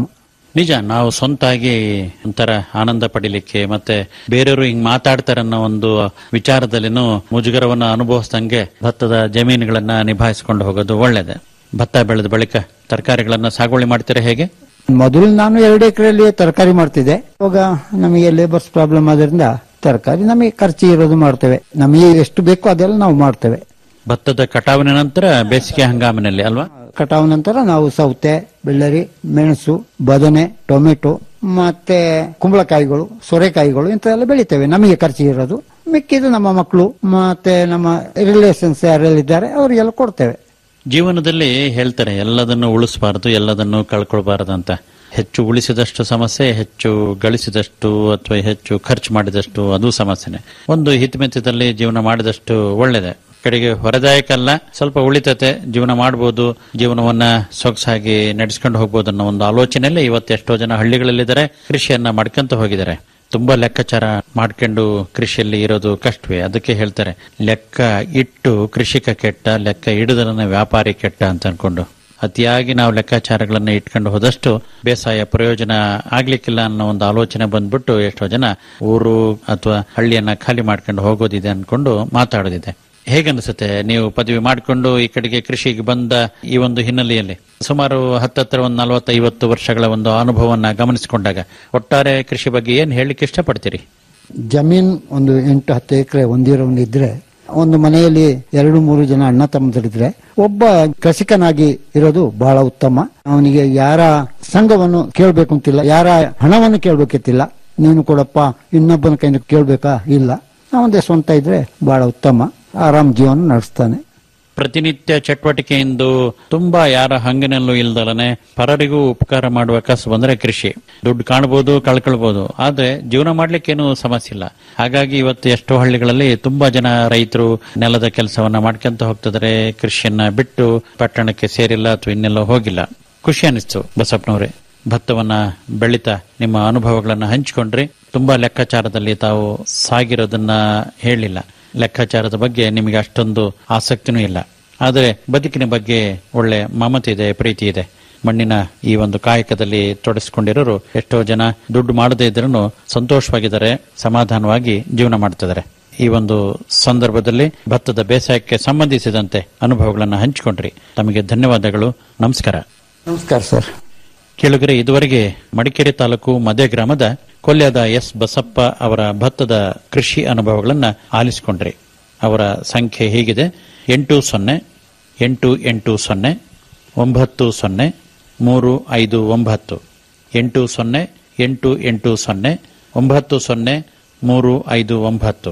ನಿಜ ನಾವು ಸ್ವಂತಾಗಿ ಒಂಥರ ಆನಂದ ಪಡಿಲಿಕ್ಕೆ ಮತ್ತೆ ಬೇರೆಯವರು ಹಿಂಗ್ ಮಾತಾಡ್ತಾರೆ ಅನ್ನೋ ಒಂದು ವಿಚಾರದಲ್ಲಿನೂ ಮುಜುಗರವನ್ನ ಅನುಭವಿಸ್ದಂಗೆ ಭತ್ತದ ಜಮೀನುಗಳನ್ನ ನಿಭಾಯಿಸಿಕೊಂಡು ಹೋಗೋದು ಒಳ್ಳೇದೆ ಭತ್ತ ಬೆಳೆದ ಬಳಿಕ ತರಕಾರಿಗಳನ್ನ ಸಾಗುವಳಿ ಮಾಡ್ತೀರಾ ಹೇಗೆ ಮೊದಲು ನಾನು ಎರಡು ಎಕರೆಯಲ್ಲಿ ತರಕಾರಿ ಮಾಡ್ತಿದ್ದೆ ಇವಾಗ ನಮಗೆ ಲೇಬರ್ಸ್ ಪ್ರಾಬ್ಲಮ್ ಆದ್ರಿಂದ ತರಕಾರಿ ನಮಗೆ ಖರ್ಚು ಇರೋದು ಮಾಡ್ತೇವೆ ನಮಗೆ ಎಷ್ಟು ಬೇಕೋ ಅದೆಲ್ಲ ನಾವು ಮಾಡ್ತೇವೆ ಭತ್ತದ ಕಟಾವಿನ ನಂತರ ಬೇಸಿಗೆ ಹಂಗಾಮಿನಲ್ಲಿ ಅಲ್ವಾ ಕಟಾವು ನಂತರ ನಾವು ಸೌತೆ ಬೆಳ್ಳರಿ ಮೆಣಸು ಬದನೆ ಟೊಮೆಟೊ ಮತ್ತೆ ಕುಂಬಳಕಾಯಿಗಳು ಸೊರೆಕಾಯಿಗಳು ಇಂಥವೆಲ್ಲ ಬೆಳಿತೇವೆ ನಮಗೆ ಖರ್ಚು ಇರೋದು ಮಿಕ್ಕಿದ್ದು ನಮ್ಮ ಮಕ್ಕಳು ಮತ್ತೆ ನಮ್ಮ ರಿಲೇಷನ್ಸ್ ಯಾರೆಲ್ಲಿದ್ದಾರೆ ಅವರಿಗೆಲ್ಲ ಕೊಡ್ತೇವೆ ಜೀವನದಲ್ಲಿ ಹೇಳ್ತಾರೆ ಎಲ್ಲದನ್ನು ಉಳಿಸಬಾರದು ಎಲ್ಲದನ್ನು ಕಳ್ಕೊಳ್ಬಾರದು ಅಂತ ಹೆಚ್ಚು ಉಳಿಸಿದಷ್ಟು ಸಮಸ್ಯೆ ಹೆಚ್ಚು ಗಳಿಸಿದಷ್ಟು ಅಥವಾ ಹೆಚ್ಚು ಖರ್ಚು ಮಾಡಿದಷ್ಟು ಅದು ಸಮಸ್ಯೆನೆ ಒಂದು ಹಿತಮಿತದಲ್ಲಿ ಜೀವನ ಮಾಡಿದಷ್ಟು ಒಳ್ಳೇದೆ ಕಡೆಗೆ ಹೊರದಾಯಕ ಅಲ್ಲ ಸ್ವಲ್ಪ ಉಳಿತತೆ ಜೀವನ ಮಾಡಬಹುದು ಜೀವನವನ್ನ ಸೊಗಸಾಗಿ ನಡೆಸ್ಕೊಂಡು ಹೋಗ್ಬೋದು ಅನ್ನೋ ಒಂದು ಆಲೋಚನೆಯಲ್ಲೇ ಇವತ್ತು ಎಷ್ಟೋ ಜನ ಹಳ್ಳಿಗಳಲ್ಲಿದ್ದಾರೆ ಕೃಷಿಯನ್ನ ಮಾಡ್ಕೊಂತ ಹೋಗಿದ್ದಾರೆ ತುಂಬಾ ಲೆಕ್ಕಾಚಾರ ಮಾಡ್ಕೊಂಡು ಕೃಷಿಯಲ್ಲಿ ಇರೋದು ಕಷ್ಟವೇ ಅದಕ್ಕೆ ಹೇಳ್ತಾರೆ ಲೆಕ್ಕ ಇಟ್ಟು ಕೃಷಿಕ ಕೆಟ್ಟ ಲೆಕ್ಕ ಇಡುದರನ್ನ ವ್ಯಾಪಾರಿ ಕೆಟ್ಟ ಅಂತ ಅನ್ಕೊಂಡು ಅತಿಯಾಗಿ ನಾವು ಲೆಕ್ಕಾಚಾರಗಳನ್ನ ಇಟ್ಕೊಂಡು ಹೋದಷ್ಟು ಬೇಸಾಯ ಪ್ರಯೋಜನ ಆಗ್ಲಿಕ್ಕಿಲ್ಲ ಅನ್ನೋ ಒಂದು ಆಲೋಚನೆ ಬಂದ್ಬಿಟ್ಟು ಎಷ್ಟೋ ಜನ ಊರು ಅಥವಾ ಹಳ್ಳಿಯನ್ನ ಖಾಲಿ ಮಾಡ್ಕೊಂಡು ಹೋಗೋದಿದೆ ಅನ್ಕೊಂಡು ಮಾತಾಡೋದಿದೆ ಹೇಗನ್ಸುತ್ತೆ ನೀವು ಪದವಿ ಮಾಡಿಕೊಂಡು ಈ ಕಡೆಗೆ ಕೃಷಿಗೆ ಬಂದ ಈ ಒಂದು ಹಿನ್ನೆಲೆಯಲ್ಲಿ ಸುಮಾರು ಹತ್ತತ್ರ ಒಂದು ನಲವತ್ತೈವತ್ತು ವರ್ಷಗಳ ಒಂದು ಅನುಭವವನ್ನ ಗಮನಿಸಿಕೊಂಡಾಗ ಒಟ್ಟಾರೆ ಕೃಷಿ ಬಗ್ಗೆ ಏನ್ ಹೇಳಲಿಕ್ಕೆ ಇಷ್ಟಪಡ್ತೀರಿ ಜಮೀನ್ ಒಂದು ಎಂಟು ಹತ್ತು ಎಕರೆ ಹೊಂದಿರೋನಿದ್ರೆ ಒಂದು ಮನೆಯಲ್ಲಿ ಎರಡು ಮೂರು ಜನ ಅಣ್ಣ ತಮ್ಮದರಿದ್ರೆ ಒಬ್ಬ ಕೃಷಿಕನಾಗಿ ಇರೋದು ಬಹಳ ಉತ್ತಮ ಅವನಿಗೆ ಯಾರ ಸಂಘವನ್ನು ಕೇಳಬೇಕು ಅಂತಿಲ್ಲ ಯಾರ ಹಣವನ್ನು ಕೇಳಬೇಕಿತ್ತಿಲ್ಲ ನೀನು ಕೊಡಪ್ಪ ಇನ್ನೊಬ್ಬನ ಕೈಯಿಂದ ಕೇಳಬೇಕಾ ಇಲ್ಲ ಅವನದೇ ಸ್ವಂತ ಇದ್ರೆ ಬಹಳ ಉತ್ತಮ ಆರಾಮ್ ಜೀವನ ನಡೆಸ್ತಾನೆ ಪ್ರತಿನಿತ್ಯ ಚಟುವಟಿಕೆಯಿಂದ ತುಂಬಾ ಯಾರ ಹಂಗಿನಲ್ಲೂ ಇಲ್ದಲನೆ ಪರರಿಗೂ ಉಪಕಾರ ಮಾಡುವ ಕಸು ಬಂದ್ರೆ ಕೃಷಿ ದುಡ್ಡು ಕಾಣಬಹುದು ಕಳ್ಕೊಳ್ಬಹುದು ಆದ್ರೆ ಜೀವನ ಮಾಡ್ಲಿಕ್ಕೇನು ಸಮಸ್ಯೆ ಇಲ್ಲ ಹಾಗಾಗಿ ಇವತ್ತು ಎಷ್ಟೋ ಹಳ್ಳಿಗಳಲ್ಲಿ ತುಂಬಾ ಜನ ರೈತರು ನೆಲದ ಕೆಲಸವನ್ನ ಮಾಡ್ಕೊಂತ ಹೋಗ್ತಿದ್ದಾರೆ ಕೃಷಿಯನ್ನ ಬಿಟ್ಟು ಪಟ್ಟಣಕ್ಕೆ ಸೇರಿಲ್ಲ ಅಥವಾ ಇನ್ನೆಲ್ಲೋ ಹೋಗಿಲ್ಲ ಖುಷಿ ಅನಿಸ್ತು ಬಸಪ್ಪನವ್ರೆ ಭತ್ತವನ್ನ ಬೆಳಿತಾ ನಿಮ್ಮ ಅನುಭವಗಳನ್ನ ಹಂಚಿಕೊಂಡ್ರಿ ತುಂಬಾ ಲೆಕ್ಕಾಚಾರದಲ್ಲಿ ತಾವು ಸಾಗಿರೋದನ್ನ ಹೇಳಿಲ್ಲ ಲೆಕ್ಕಾಚಾರದ ಬಗ್ಗೆ ನಿಮಗೆ ಅಷ್ಟೊಂದು ಆಸಕ್ತಿನೂ ಇಲ್ಲ ಆದರೆ ಬದುಕಿನ ಬಗ್ಗೆ ಒಳ್ಳೆ ಮಮತೆ ಇದೆ ಪ್ರೀತಿ ಇದೆ ಮಣ್ಣಿನ ಈ ಒಂದು ಕಾಯಕದಲ್ಲಿ ತೊಡಗಿಸಿಕೊಂಡಿರೋರು ಎಷ್ಟೋ ಜನ ದುಡ್ಡು ಮಾಡದೇ ಇದ್ರೂ ಸಂತೋಷವಾಗಿದ್ದಾರೆ ಸಮಾಧಾನವಾಗಿ ಜೀವನ ಮಾಡ್ತಿದ್ದಾರೆ ಈ ಒಂದು ಸಂದರ್ಭದಲ್ಲಿ ಭತ್ತದ ಬೇಸಾಯಕ್ಕೆ ಸಂಬಂಧಿಸಿದಂತೆ ಅನುಭವಗಳನ್ನು ಹಂಚಿಕೊಂಡ್ರಿ ತಮಗೆ ಧನ್ಯವಾದಗಳು ನಮಸ್ಕಾರ ನಮಸ್ಕಾರ ಸರ್ ಕೇಳುಗರೆ ಇದುವರೆಗೆ ಮಡಿಕೇರಿ ತಾಲೂಕು ಮಧ್ಯ ಗ್ರಾಮದ ಕೊಲ್ಯದ ಎಸ್ ಬಸಪ್ಪ ಅವರ ಭತ್ತದ ಕೃಷಿ ಅನುಭವಗಳನ್ನ ಆಲಿಸಿಕೊಂಡ್ರಿ ಅವರ ಸಂಖ್ಯೆ ಹೀಗಿದೆ ಎಂಟು ಸೊನ್ನೆ ಎಂಟು ಎಂಟು ಸೊನ್ನೆ ಒಂಬತ್ತು ಸೊನ್ನೆ ಮೂರು ಐದು ಒಂಬತ್ತು ಎಂಟು ಸೊನ್ನೆ ಎಂಟು ಎಂಟು ಸೊನ್ನೆ ಒಂಬತ್ತು ಸೊನ್ನೆ ಮೂರು ಐದು ಒಂಬತ್ತು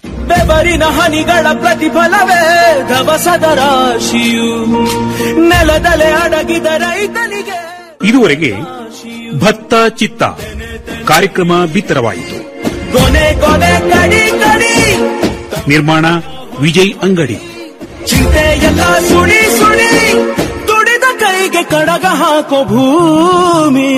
ಬೆವರಿನ ಹನಿಗಳ ಪ್ರತಿಫಲವೇ ಧವಸದ ರಾಶಿಯು ನೆಲದಲೆ ಅಡಗಿದ ರೈತನಿಗೆ ಇದುವರೆಗೆ ಭತ್ತ ಚಿತ್ತ ಕಾರ್ಯಕ್ರಮ ಬಿತ್ತರವಾಯಿತು ಕೊನೆ ಕೊನೆ ಕಡಿ ಕಡಿ ನಿರ್ಮಾಣ ವಿಜಯ್ ಅಂಗಡಿ ಚಿಂತೆ ಎಲ್ಲ ಸುಡಿ ಸುಡಿ ದುಡಿದ ಕೈಗೆ ಕಡಗ ಹಾಕೋ ಭೂಮಿ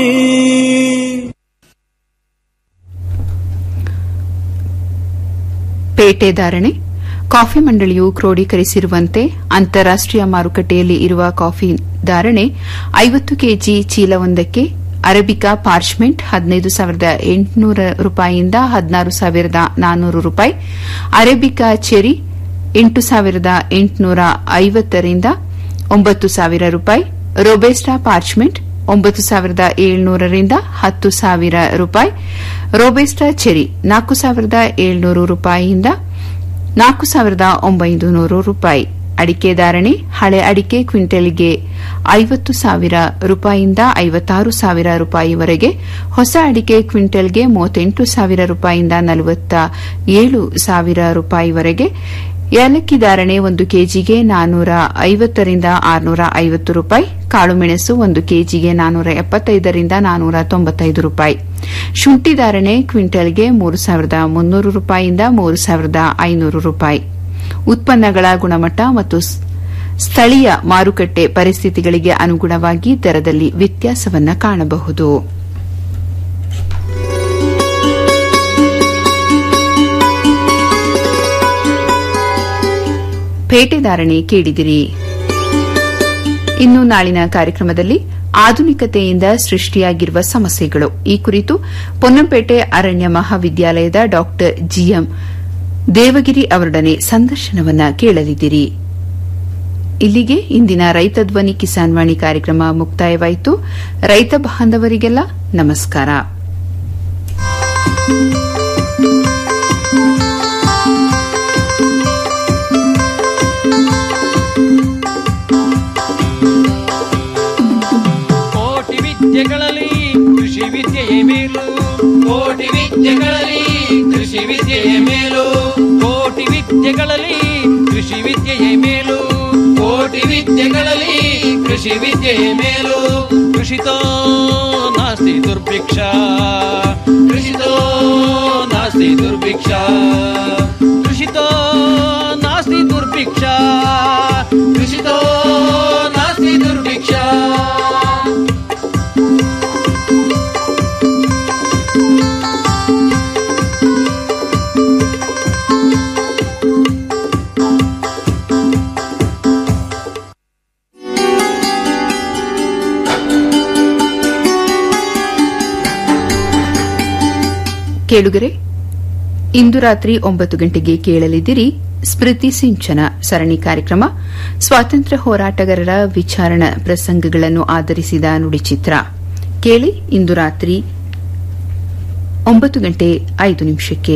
ಪೇಟೆ ಧಾರಣೆ ಕಾಫಿ ಮಂಡಳಿಯು ಕ್ರೋಢೀಕರಿಸಿರುವಂತೆ ಅಂತಾರಾಷ್ಟೀಯ ಮಾರುಕಟ್ಟೆಯಲ್ಲಿ ಇರುವ ಕಾಫಿ ಧಾರಣೆ ಐವತ್ತು ಕೆಜಿ ಚೀಲವೊಂದಕ್ಕೆ ಅರಬಿಕಾ ಪಾರ್ಚ್ಮೆಂಟ್ ಹದಿನೈದು ಸಾವಿರದ ಎಂಟುನೂರ ರೂಪಾಯಿಯಿಂದ ಹದಿನಾರು ಸಾವಿರದ ನಾನ್ನೂರು ರೂಪಾಯಿ ಅರೇಬಿಕಾ ಚೆರಿ ಎಂಟು ಸಾವಿರದ ಎಂಟುನೂರ ಐವತ್ತರಿಂದ ಒಂಬತ್ತು ಸಾವಿರ ರೂಪಾಯಿ ರೋಬೆಸ್ಟಾ ಪಾರ್ಚ್ಮೆಂಟ್ ಒಂಬತ್ತು ಸಾವಿರದ ಏಳ್ನೂರರಿಂದ ಹತ್ತು ಸಾವಿರ ರೂಪಾಯಿ ರೋಬೆಸ್ಟಾ ಚೆರಿ ನಾಲ್ಕು ಸಾವಿರದ ಏಳ್ನೂರು ರೂಪಾಯಿಯಿಂದ ನಾಲ್ಕು ಸಾವಿರದ ಒಂಬೈನೂರು ರೂಪಾಯಿ ಅಡಿಕೆ ಧಾರಣೆ ಹಳೆ ಅಡಿಕೆ ಕ್ವಿಂಟಲ್ಗೆ ಐವತ್ತು ಸಾವಿರ ರೂಪಾಯಿಯಿಂದ ಐವತ್ತಾರು ಸಾವಿರ ರೂಪಾಯಿವರೆಗೆ ಹೊಸ ಅಡಿಕೆ ಕ್ವಿಂಟಲ್ಗೆ ಮೂವತ್ತೆಂಟು ಸಾವಿರ ರೂಪಾಯಿಯಿಂದ ನಲವತ್ತ ಏಳು ಸಾವಿರ ರೂಪಾಯಿವರೆಗೆ ಏಲಕ್ಕಿ ಧಾರಣೆ ಒಂದು ಕೆಜಿಗೆ ನಾನೂರ ಐವತ್ತರಿಂದ ಆರುನೂರ ಐವತ್ತು ರೂಪಾಯಿ ಕಾಳುಮೆಣಸು ಒಂದು ಕೆಜಿಗೆ ನಾನೂರ ಎಪ್ಪತ್ತೈದರಿಂದ ನಾನೂರ ತೊಂಬತ್ತೈದು ರೂಪಾಯಿ ಶುಂಠಿ ಧಾರಣೆ ಕ್ವಿಂಟಲ್ಗೆ ಮೂರು ಸಾವಿರದ ಮುನ್ನೂರು ರೂಪಾಯಿಯಿಂದ ಮೂರು ಸಾವಿರದ ಐನೂರು ರೂಪಾಯಿ ಉತ್ಪನ್ನಗಳ ಗುಣಮಟ್ಟ ಮತ್ತು ಸ್- ಸ್ಥಳೀಯ ಮಾರುಕಟ್ಟೆ ಪರಿಸ್ಥಿತಿಗಳಿಗೆ ಅನುಗುಣವಾಗಿ ದರದಲ್ಲಿ ವ್ಯತ್ಯಾಸವನ್ನು ಕಾಣಬಹುದು ಪೇಟೆದಾರಣೆ ಕೇಳಿದಿರಿ ಇನ್ನು ನಾಳಿನ ಕಾರ್ಯಕ್ರಮದಲ್ಲಿ ಆಧುನಿಕತೆಯಿಂದ ಸೃಷ್ಟಿಯಾಗಿರುವ ಸಮಸ್ಯೆಗಳು ಈ ಕುರಿತು ಪೊನ್ನಂಪೇಟೆ ಅರಣ್ಯ ಮಹಾವಿದ್ಯಾಲಯದ ಡಾ ಜಿಎಂ ದೇವಗಿರಿ ಅವರೊಡನೆ ಸಂದರ್ಶನವನ್ನ ಕೇಳಲಿದ್ದೀರಿ ಇಲ್ಲಿಗೆ ಇಂದಿನ ರೈತ ಧ್ವನಿ ಕಿಸಾನ್ ವಾಣಿ ಕಾರ್ಯಕ್ರಮ ಮುಕ್ತಾಯವಾಯಿತು ರೈತ ಬಾಂಧವರಿಗೆಲ್ಲ ನಮಸ್ಕಾರ ಕೋಟಿ ವಿದ್ಯೆಗಳಲ್ಲಿ ಕೃಷಿ ವಿದ್ಯೆಯೇ ಮೇಲು ಕೋಟಿ ವಿದ್ಯೆಗಳಲ್ಲಿ ಕೃಷಿ ವಿದ್ಯೆಯೇ ಮೇಲು ಕೋಟಿ ವಿದ್ಯೆಗಳಲ್ಲಿ ಕೃಷಿ ವಿದ್ಯೆಯೇ ಮೇಲು ಕೋಟಿ ವಿದ್ಯೆಗಳಲ್ಲಿ ಕೃಷಿ ವಿದ್ಯೆಯೇ ಮೇಲು ಕೃಷಿತೋ ನಾಸ್ತಿ ದುರ್ಭಿಕ್ಷ ಕೃಷಿತೋ ನಾಸ್ತಿ ದುರ್ಭಿಕ್ಷ ಕೃಷಿತೋ ನಾಸ್ತಿ ದುರ್ಭಿಕ್ಷ ಕೃಷಿತೋ ನಾಸ್ತಿ ದುರ್ಭಿಕ್ಷ ಕೇಳುಗರೆ ಇಂದು ರಾತ್ರಿ ಒಂಬತ್ತು ಗಂಟೆಗೆ ಕೇಳಲಿದ್ದೀರಿ ಸ್ಮೃತಿ ಸಿಂಚನ ಸರಣಿ ಕಾರ್ಯಕ್ರಮ ಸ್ವಾತಂತ್ರ್ಯ ಹೋರಾಟಗಾರರ ವಿಚಾರಣಾ ಪ್ರಸಂಗಗಳನ್ನು ಆಧರಿಸಿದ ನುಡಿಚಿತ್ರ ಕೇಳಿ ಇಂದು ರಾತ್ರಿ ಒಂಬತ್ತು ಗಂಟೆ ಐದು ನಿಮಿಷಕ್ಕೆ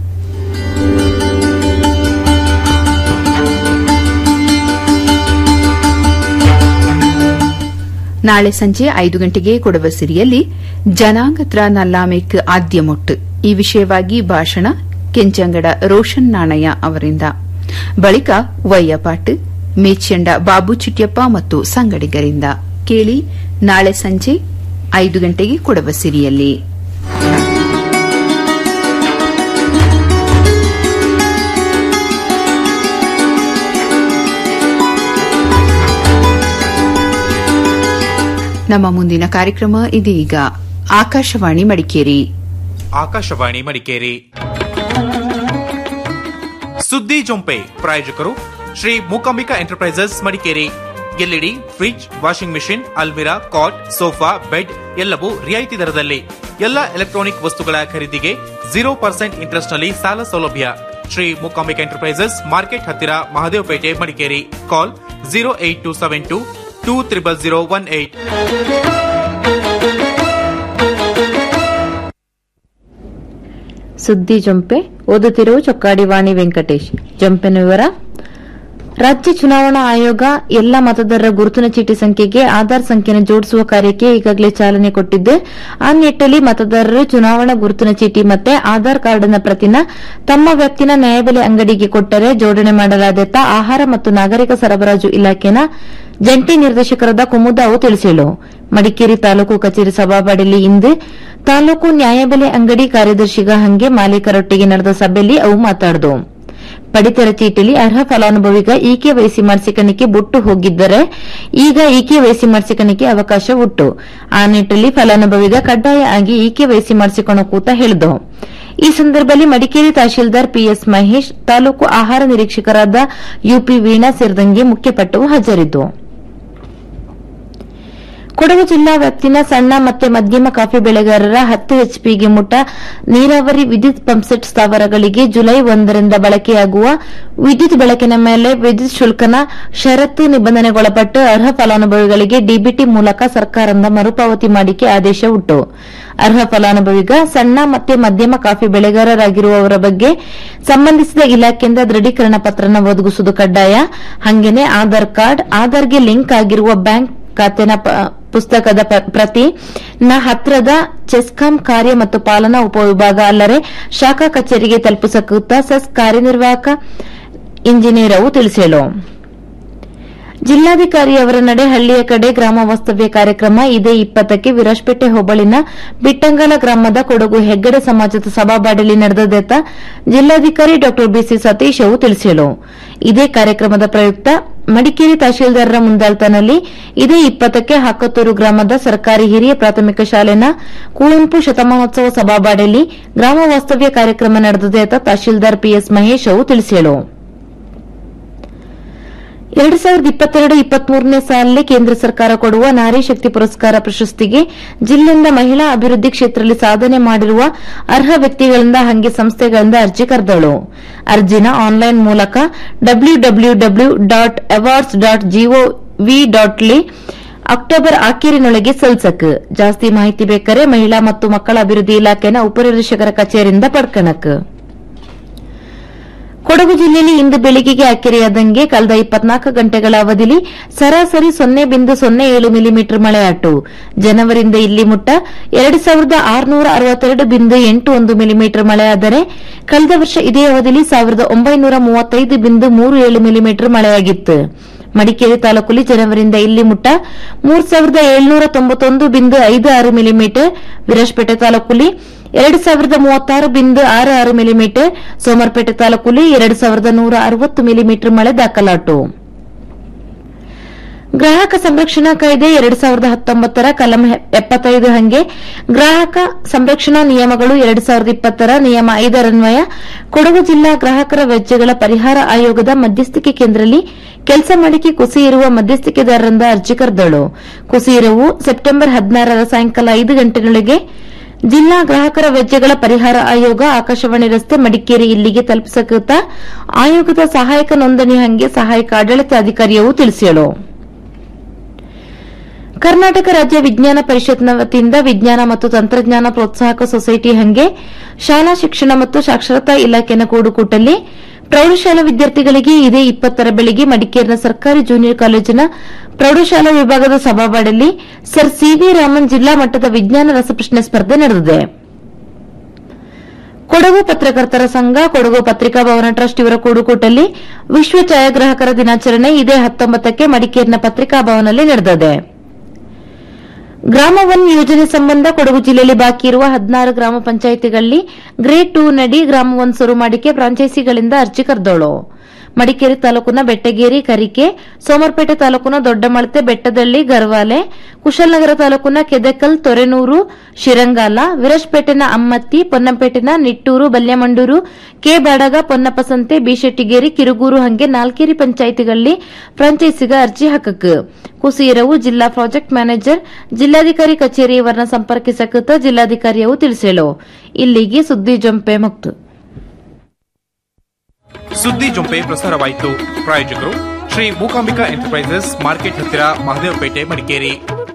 ನಾಳೆ ಸಂಜೆ ಐದು ಗಂಟೆಗೆ ಕೊಡುವ ಸಿರಿಯಲ್ಲಿ ಜನಾಂಗತ್ರ ನಲ್ಲಾಮೆಕ್ ಆದ್ಯ ಮೊಟ್ಟು ಈ ವಿಷಯವಾಗಿ ಭಾಷಣ ಕೆಂಚಂಗಡ ರೋಷನ್ ನಾಣಯ್ಯ ಅವರಿಂದ ಬಳಿಕ ವಯ್ಯಪಾಟ್ ಮೇಚಂಡ ಬಾಬು ಚಿಟ್ಯಪ್ಪ ಮತ್ತು ಸಂಗಡಿಗರಿಂದ ಕೇಳಿ ನಾಳೆ ಸಂಜೆ ಐದು ಗಂಟೆಗೆ ಕೊಡುವ ಸಿರಿಯಲ್ಲಿ ನಮ್ಮ ಮುಂದಿನ ಕಾರ್ಯಕ್ರಮ ಇದೀಗ ಆಕಾಶವಾಣಿ ಮಡಿಕೇರಿ ಆಕಾಶವಾಣಿ ಮಡಿಕೇರಿ ಸುದ್ದಿ ಜೊಂಪೆ ಪ್ರಾಯೋಜಕರು Shri Mookambika enterprises Madikeri LED fridge washing machine ಅಲ್ಮಿರಾ ಕಾಟ್ ಸೋಫಾ ಬೆಡ್ ಎಲ್ಲವೂ ರಿಯಾಯಿತಿ ದರದಲ್ಲಿ ಎಲ್ಲ ಎಲೆಕ್ಟ್ರಾನಿಕ್ ವಸ್ತುಗಳ ಖರೀದಿಗೆ ಜೀರೋ ಪರ್ಸೆಂಟ್ ಇಂಟ್ರೆಸ್ಟ್ ನಲ್ಲಿ ಸಾಲ ಸೌಲಭ್ಯ ಶ್ರೀ ಮೂಕಾಂಬಿಕಾ ಎಂಟರ್ಪ್ರೈಸಸ್ ಮಾರ್ಕೆಟ್ ಹತ್ತಿರ Mahadevapete Madikeri call zero eight two seven two two triple zero one eight ಸುದ್ದಿ ಜೊಂಪೆ ಓದುತ್ತಿರುವ ಚೊಕ್ಕಾಡಿ ವಾಣಿ ವೆಂಕಟೇಶ್ ಜಂಪಿನ ವಿವರ ರಾಜ್ಯ ಚುನಾವಣಾ ಆಯೋಗ ಎಲ್ಲ ಮತದಾರರ ಗುರುತಿನ ಚೀಟಿ ಸಂಖ್ಯೆಗೆ ಆಧಾರ್ ಸಂಖ್ಯೆಯನ್ನು ಜೋಡಿಸುವ ಕಾರ್ಯಕ್ಕೆ ಈಗಾಗಲೇ ಚಾಲನೆ ಕೊಟ್ಟಿದ್ದು ಆ ನಿಟ್ಟಲ್ಲಿ ಮತದಾರರು ಚುನಾವಣಾ ಗುರುತಿನ ಚೀಟಿ ಮತ್ತೆ ಆಧಾರ್ ಕಾರ್ಡ್ನ ಪ್ರತಿನ ತಮ್ಮ ವ್ಯಾಪ್ತಿನ ನ್ಯಾಯಬೆಲೆ ಅಂಗಡಿಗೆ ಕೊಟ್ಟರೆ ಜೋಡಣೆ ಮಾಡಲಾದೆತ್ತ ಆಹಾರ ಮತ್ತು ನಾಗರಿಕ ಸರಬರಾಜು ಇಲಾಖೆನ ಜಂಟಿ ನಿರ್ದೇಶಕರಾದ ಕುಮುದಾವು ತಿಳಿಸಿಳು ಮಡಿಕೇರಿ ತಾಲೂಕು ಕಚೇರಿ ಸಭಾಬಾಡಿಯಲ್ಲಿ ಇಂದು ತಾಲೂಕು ನ್ಯಾಯಬೆಲೆ ಅಂಗಡಿ ಕಾರ್ಯದರ್ಶಿಗ ಹಂಗೆ ಮಾಲೀಕರೊಟ್ಟಿಗೆ ನಡೆದ ಸಭೆಯಲ್ಲಿ ಅವು ಮಾತಾಡಿದವು ಪಡಿತರ ಚೀಟಿಲಿ ಅರ್ಹ ಫಲಾನುಭವಿಗ ಈಕೆ ವಹಿಸಿ ಮಾಡಿಸಿಕಣಿಕೆ ಬುಟ್ಟು ಹೋಗಿದ್ದರೆ ಈಗ ಈಕೆ ವಹಿಸಿ ಮಾಡಿಸಿಕಣಿಕೆ ಅವಕಾಶ ಉಟ್ಟು ಆ ನಿಟ್ಟಲ್ಲಿ ಫಲಾನುಭವಿಗ ಕಡ್ಡಾಯ ಆಗಿ ಈಕೆ ವಹಿಸಿ ಮಾಡಿಸಿಕೊಳ್ಳೋ ಕೂತ ಹೇಳಿದವು ಈ ಸಂದರ್ಭದಲ್ಲಿ ಮಡಿಕೇರಿ ತಹಶೀಲ್ದಾರ್ ಪಿಎಸ್ ಮಹೇಶ್ ತಾಲೂಕು ಆಹಾರ ನಿರೀಕ್ಷಕರಾದ ಯುಪಿ ವೀಣಾ ಸೇರಿದಂಗೆ ಮುಖ್ಯಪಟ್ಟವು ಹಾಜರಿದ್ದವು ಕೊಡಗು ಜಿಲ್ಲಾ ವ್ಯಾಪ್ತಿನ ಸಣ್ಣ ಮತ್ತೆ ಮಧ್ಯಮ ಕಾಫಿ ಬೆಳೆಗಾರರ ಹತ್ತು ಎಚ್ಪಿಗೆ ಮುಟ್ಟ ನೀರಾವರಿ ವಿದ್ಯುತ್ ಪಂಪ್ಸೆಟ್ ಸ್ಥಾವರಗಳಿಗೆ ಜುಲೈ ಒಂದರಿಂದ ಬಳಕೆಯಾಗುವ ವಿದ್ಯುತ್ ಬೆಳಕಿನ ಮೇಲೆ ವಿದ್ಯುತ್ ಶುಲ್ಕನ ಷರತ್ತು ನಿಬಂಧನೆಗೊಳಪಟ್ಟು ಅರ್ಹ ಫಲಾನುಭವಿಗಳಿಗೆ ಡಿಬಿಟಿ ಮೂಲಕ ಸರ್ಕಾರದಿಂದ ಮರುಪಾವತಿ ಮಾಡಿಕೆ ಆದೇಶ ಉಂಟು ಅರ್ಹ ಫಲಾನುಭವಿಗ ಸಣ್ಣ ಮತ್ತೆ ಮಧ್ಯಮ ಕಾಫಿ ಬೆಳೆಗಾರರಾಗಿರುವವರ ಬಗ್ಗೆ ಸಂಬಂಧಿಸಿದ ಇಲಾಖೆಯಿಂದ ದೃಢೀಕರಣ ಪತ್ರನ ಒದಗಿಸುವುದು ಕಡ್ಡಾಯ ಹಂಗೇನೆ ಆಧಾರ್ ಕಾರ್ಡ್ ಆಧಾರ್ಗೆ ಲಿಂಕ್ ಆಗಿರುವ ಬ್ಯಾಂಕ್ ಖಾತೆನ ಪ- ಪುಸ್ತಕದ ಪ- ಪ್ರತಿ ನ ಹತ್ರದ ಚೆಸ್ಕಾಂ ಕಾರ್ಯ ಮತ್ತು ಪಾಲನಾ ಉಪವಿಭಾಗ ಅಲ್ಲದೆ ಶಾಖಾ ಕಚೇರಿಗೆ ತಲುಪಿಸಕೂತ ಸೆಸ್ ಕಾರ್ಯನಿರ್ವಾಹಕ ಇಂಜಿನಿಯರ್ ಅವು ತಿಳಿಸೇಳು ಜಿಲ್ಲಾಧಿಕಾರಿ ಅವರ ನಡೆ ಹಳ್ಳಿಯ ಕಡೆ ಗ್ರಾಮ ವಾಸ್ತವ್ಯ ಕಾರ್ಯಕ್ರಮ ಇದೇ ಇಪ್ಪತ್ತಕ್ಕೆ ವಿರಾಜಪೇಟೆ ಹೋಬಳಿನ ಬಿಟ್ಟಂಗಲ ಗ್ರಾಮದ ಕೊಡಗು ಹೆಗ್ಗಡೆ ಸಮಾಜದ ಸಭಾಬಾಡಲಿ ನಡೆದದೆತ್ತ ಜಿಲ್ಲಾಧಿಕಾರಿ ಡಾ ಬಿಸಿ ಸತೀಶ್ ಅವು ತಿಳಿಸಲು ಇದೇ ಕಾರ್ಯಕ್ರಮದ ಪ್ರಯುಕ್ತ ಮಡಿಕೇರಿ ತಹಶೀಲ್ದಾರರ ಮುಂದಾಳ್ತನಲ್ಲಿ ಇದೇ ಇಪ್ಪತ್ತಕ್ಕೆ ಹಾಕತ್ತೂರು ಗ್ರಾಮದ ಸರ್ಕಾರಿ ಹಿರಿಯ ಪ್ರಾಥಮಿಕ ಶಾಲೆನ ಕುವೆಂಪು ಶತಮಾನೋತ್ಸವ ಸಭಾಬಾಡಲಿ ಗ್ರಾಮ ವಾಸ್ತವ್ಯ ಕಾರ್ಯಕ್ರಮ ನಡೆದದೆತ್ತ ತಹಶೀಲ್ದಾರ್ ಪಿಎಸ್ ಮಹೇಶ್ ಅವು ತಿಳಿಸಲು ಎರಡು ಸಾವಿರದ ಇಪ್ಪತ್ತೆರಡು ಇಪ್ಪತ್ಮೂರನೇ ಸಾಲಿನಲ್ಲಿ ಕೇಂದ್ರ ಸರ್ಕಾರ ಕೊಡುವ ನಾರಿ ಶಕ್ತಿ ಪುರಸ್ಕಾರ ಪ್ರಶಸ್ತಿಗೆ ಜಿಲ್ಲೆಯಿಂದ ಮಹಿಳಾ ಅಭಿವೃದ್ಧಿ ಕ್ಷೇತ್ರದಲ್ಲಿ ಸಾಧನೆ ಮಾಡಿರುವ ಅರ್ಹ ವ್ಯಕ್ತಿಗಳಿಂದ ಹಂಗೆ ಸಂಸ್ಥೆಗಳಿಂದ ಅರ್ಜಿ ಕರೆದಳು ಅರ್ಜಿನ ಆನ್ಲೈನ್ ಮೂಲಕ W W W dot awards dot GOV dot ಲಿ ಅಕ್ಟೋಬರ್ ಆಖೀರಿನೊಳಗೆ ಸಲ್ಸಕ್ ಜಾಸ್ತಿ ಮಾಹಿತಿ ಬೇಕಾರೆ ಮಹಿಳಾ ಮತ್ತು ಮಕ್ಕಳ ಅಭಿವೃದ್ಧಿ ಇಲಾಖೆನ ಉಪನಿರೀಕ್ಷಕರ ಕಚೇರಿಯಿಂದ ಪಡ್ಕಣಕ್ ಕೊಡಗು ಜಿಲ್ಲೆಯಲ್ಲಿ ಇಂದು ಬೆಳಗ್ಗೆಗೆ ಅಕ್ಕೆರೆಯಾದಂಗೆ ಕಳೆದ ಇಪ್ಪತ್ನಾಲ್ಕು ಗಂಟೆಗಳ ಅವಧಿಯಲ್ಲಿ ಸರಾಸರಿ ಸೊನ್ನೆ ಬಿಂದು ಸೊನ್ನೆ ಏಳು ಮಿಲಿಮೀಟರ್ ಮಳೆಯಾಟು ಜನವರಿಯಿಂದ ಇಲ್ಲಿ ಮುಟ್ಟ ಎರಡು ಸಾವಿರದ ಆರುನೂರ ಅರವತ್ತೆರಡು ಬಿಂದು ಎಂಟು ಒಂದು ಮಿಲಿಮೀಟರ್ ಮಳೆಯಾದರೆ ಕಳೆದ ವರ್ಷ ಇದೇ ಅವಧಿಯಲ್ಲಿ ಸಾವಿರದ ಒಂಬೈನೂರ ಮೂವತ್ತೈದು ಬಿಂದು ಮೂರು ಏಳು ಮಿಲಿಮೀಟರ್ ಮಳೆಯಾಗಿತ್ತು ಮಡಿಕೇರಿ ತಾಲೂಕಲ್ಲಿ ಜನವರಿಯಿಂದ ಇಲ್ಲಿ ಮುಟ್ಟ ಮೂರು ಸಾವಿರದ ಏಳ್ನೂರ ತೊಂಬತ್ತೊಂದು ಬಿಂದು ಐದು ಆರು ಮಿಲಿಮೀಟರ್ ವಿರಾಜಪೇಟೆ ತಾಲೂಕಲ್ಲಿ ಎರಡು ಸಾವಿರದ ಮೂವತ್ತಾರು ಬಿಂದು ಆರು ಆರು ಮಿಲಿಮೀಟರ್ ಸೋಮರ್ಪೇಟೆ ತಾಲೂಕಲ್ಲಿ ಎರಡು ಸಾವಿರದ ನೂರ ಅರವತ್ತು ಮಿಲಿಮೀಟರ್ ಮಳೆ ದಾಖಲಾಟು ಗ್ರಾಹಕ ಸಂರಕ್ಷಣಾ ಕಾಯ್ದೆ ಎರಡು ಸಾವಿರದ ಹತ್ತೊಂಬತ್ತರ ಕಲಂ ಎಪ್ಪತ್ತೈದು ಹಂಗೆ ಗ್ರಾಹಕ ಸಂರಕ್ಷಣಾ ನಿಯಮಗಳು ಎರಡು ಸಾವಿರದ ಇಪ್ಪತ್ತರ ನಿಯಮ ಐದರನ್ವಯ ಕೊಡಗು ಜಿಲ್ಲಾ ಗ್ರಾಹಕರ ವೆಚ್ಚಗಳ ಪರಿಹಾರ ಆಯೋಗದ ಮಧ್ಯಸ್ಥಿಕೆ ಕೇಂದ್ರದಲ್ಲಿ ಕೆಲಸ ಮಾಡಿಕೆ ಕುಸಿ ಇರುವ ಮಧ್ಯಸ್ಥಿಕೆದಾರರಿಂದ ಅರ್ಜಿ ಕರೆದಳು ಕುಸಿ ಇರುವು ಸೆಪ್ಟೆಂಬರ್ ಹದಿನಾರರ ಸಾಯಂಕಾಲ ಐದು ಗಂಟೆಯೊಳಗೆ ಜಿಲ್ಲಾ ಗ್ರಾಹಕರ ವೆಚ್ಚಗಳ ಪರಿಹಾರ ಆಯೋಗ ಆಕಾಶವಾಣಿ ರಸ್ತೆ ಮಡಿಕೇರಿ ಇಲ್ಲಿಗೆ ತಲುಪಿಸಕೃತ ಆಯೋಗದ ಸಹಾಯಕ ನೋಂದಣಿ ಹಂಗೆ ಸಹಾಯಕ ಆಡಳಿತಾಧಿಕಾರಿಯವು ತಿಳಿಸಿಯಳು ಕರ್ನಾಟಕ ರಾಜ್ಯ ವಿಜ್ಞಾನ ಪರಿಷತ್ನ ವತಿಯಿಂದ ವಿಜ್ಞಾನ ಮತ್ತು ತಂತ್ರಜ್ಞಾನ ಪ್ರೋತ್ಸಾಹಕ ಸೊಸೈಟಿ ಹಂಗೆ ಶಾಲಾ ಶಿಕ್ಷಣ ಮತ್ತು ಸಾಕ್ಷರತಾ ಇಲಾಖೆನ ಕೂಡುಕೂಟಲ್ಲಿ ಪ್ರೌಢಶಾಲಾ ವಿದ್ಯಾರ್ಥಿಗಳಿಗೆ ಇದೇ ಇಪ್ಪತ್ತರ ಬೆಳಿಗ್ಗೆ ಮಡಿಕೇರಿನ ಸರ್ಕಾರಿ ಜೂನಿಯರ್ ಕಾಲೇಜಿನ ಪ್ರೌಢಶಾಲಾ ವಿಭಾಗದ ಸಭಾವಾಡಲ್ಲಿ ಸರ್ ಸಿವಿ ರಾಮನ್ ಜಿಲ್ಲಾ ಮಟ್ಟದ ವಿಜ್ಞಾನ ರಸಪ್ರಶ್ನೆ ಸ್ಪರ್ಧೆ ನಡೆದಿದೆ ಕೊಡಗು ಪತ್ರಕರ್ತರ ಸಂಘ ಕೊಡಗು ಪತ್ರಿಕಾ ಭವನ ಟ್ರಸ್ಟ್ ಇವರ ಕೂಡುಕೂಟಲ್ಲಿ ವಿಶ್ವ ಛಾಯಾಗ್ರಾಹಕರ ದಿನಾಚರಣೆ ಇದೇ ಹತ್ತೊಂಬತ್ತಕ್ಕೆ ಮಡಿಕೇರಿನ ಪತ್ರಿಕಾ ಭವನದಲ್ಲಿ ನಡೆದಿದೆ ಗ್ರಾಮ ಒನ್ ಯೋಜನೆ ಸಂಬಂಧ ಕೊಡಗು ಜಿಲ್ಲೆಯಲ್ಲಿ ಬಾಕಿ ಇರುವ ಹದಿನಾರು ಗ್ರಾಮ ಪಂಚಾಯಿತಿಗಳಲ್ಲಿ ಗ್ರೇಡ್ ಟೂ ನಡಿ ಗ್ರಾಮ ಒನ್ ಶುರು ಮಾಡಿಕೆ ಫ್ರಾಂಚೈಸಿಗಳಿಂದ ಅರ್ಜಿ ಕರೆದೋಳು ಮಡಿಕೇರಿ ತಾಲೂಕಿನ ಬೆಟ್ಟಗೇರಿ ಕರಿಕೆ ಸೋಮರ್ಪೇಟೆ ತಾಲೂಕಿನ ದೊಡ್ಡಮಳತೆ ಬೆಟ್ಟದಳ್ಳಿ ಗರ್ವಾಲೆ ಕುಶಲನಗರ ತಾಲೂಕಿನ ಕೆದಕಲ್ ತೊರೆನೂರು ಶಿರಂಗಾಲ ವಿರಜ್ಪೇಟೆನ ಅಮ್ಮತ್ತಿ ಪೊನ್ನಂಪೇಟೆನ ನಿಟ್ಟೂರು ಬಲ್ಯಮಂಡೂರು ಕೆ ಬಾಡಗ ಪೊನ್ನಪಸಂತೆ ಬಿಶೆಟ್ಟಿಗೇರಿ ಕಿರುಗೂರು ಹಂಗೆ ನಾಲ್ಕೇರಿ ಪಂಚಾಯಿತಿಗಳಲ್ಲಿ ಫ್ರಾಂಚೈಸಿಗ ಅರ್ಜಿ ಹಾಕಕ್ ಕುಸೀರವು ಜಿಲ್ಲಾ ಪ್ರಾಜೆಕ್ಟ್ ಮ್ಯಾನೇಜರ್ ಜಿಲ್ಲಾಧಿಕಾರಿ ಕಚೇರಿಯವರನ್ನ ಸಂಪರ್ಕಿಸಕೃತ ಜಿಲ್ಲಾಧಿಕಾರಿಯವು ತಿಳಿಸಲು ಇಲ್ಲಿಗೆ ಸುದ್ದಿ ಜೊಂಪೆ ಮುಕ್ತು ಸುದ್ದಿ ಜೊಂಪೆ ಪ್ರಸಾರವಾಯಿತು ಪ್ರಾಯೋಜಕರು ಶ್ರೀ ಮೂಕಾಂಬಿಕಾ ಎಂಟರ್ಪ್ರೈಸಸ್ ಮಾರ್ಕೆಟ್ ಹತ್ತಿರ Mahadevapete Madikeri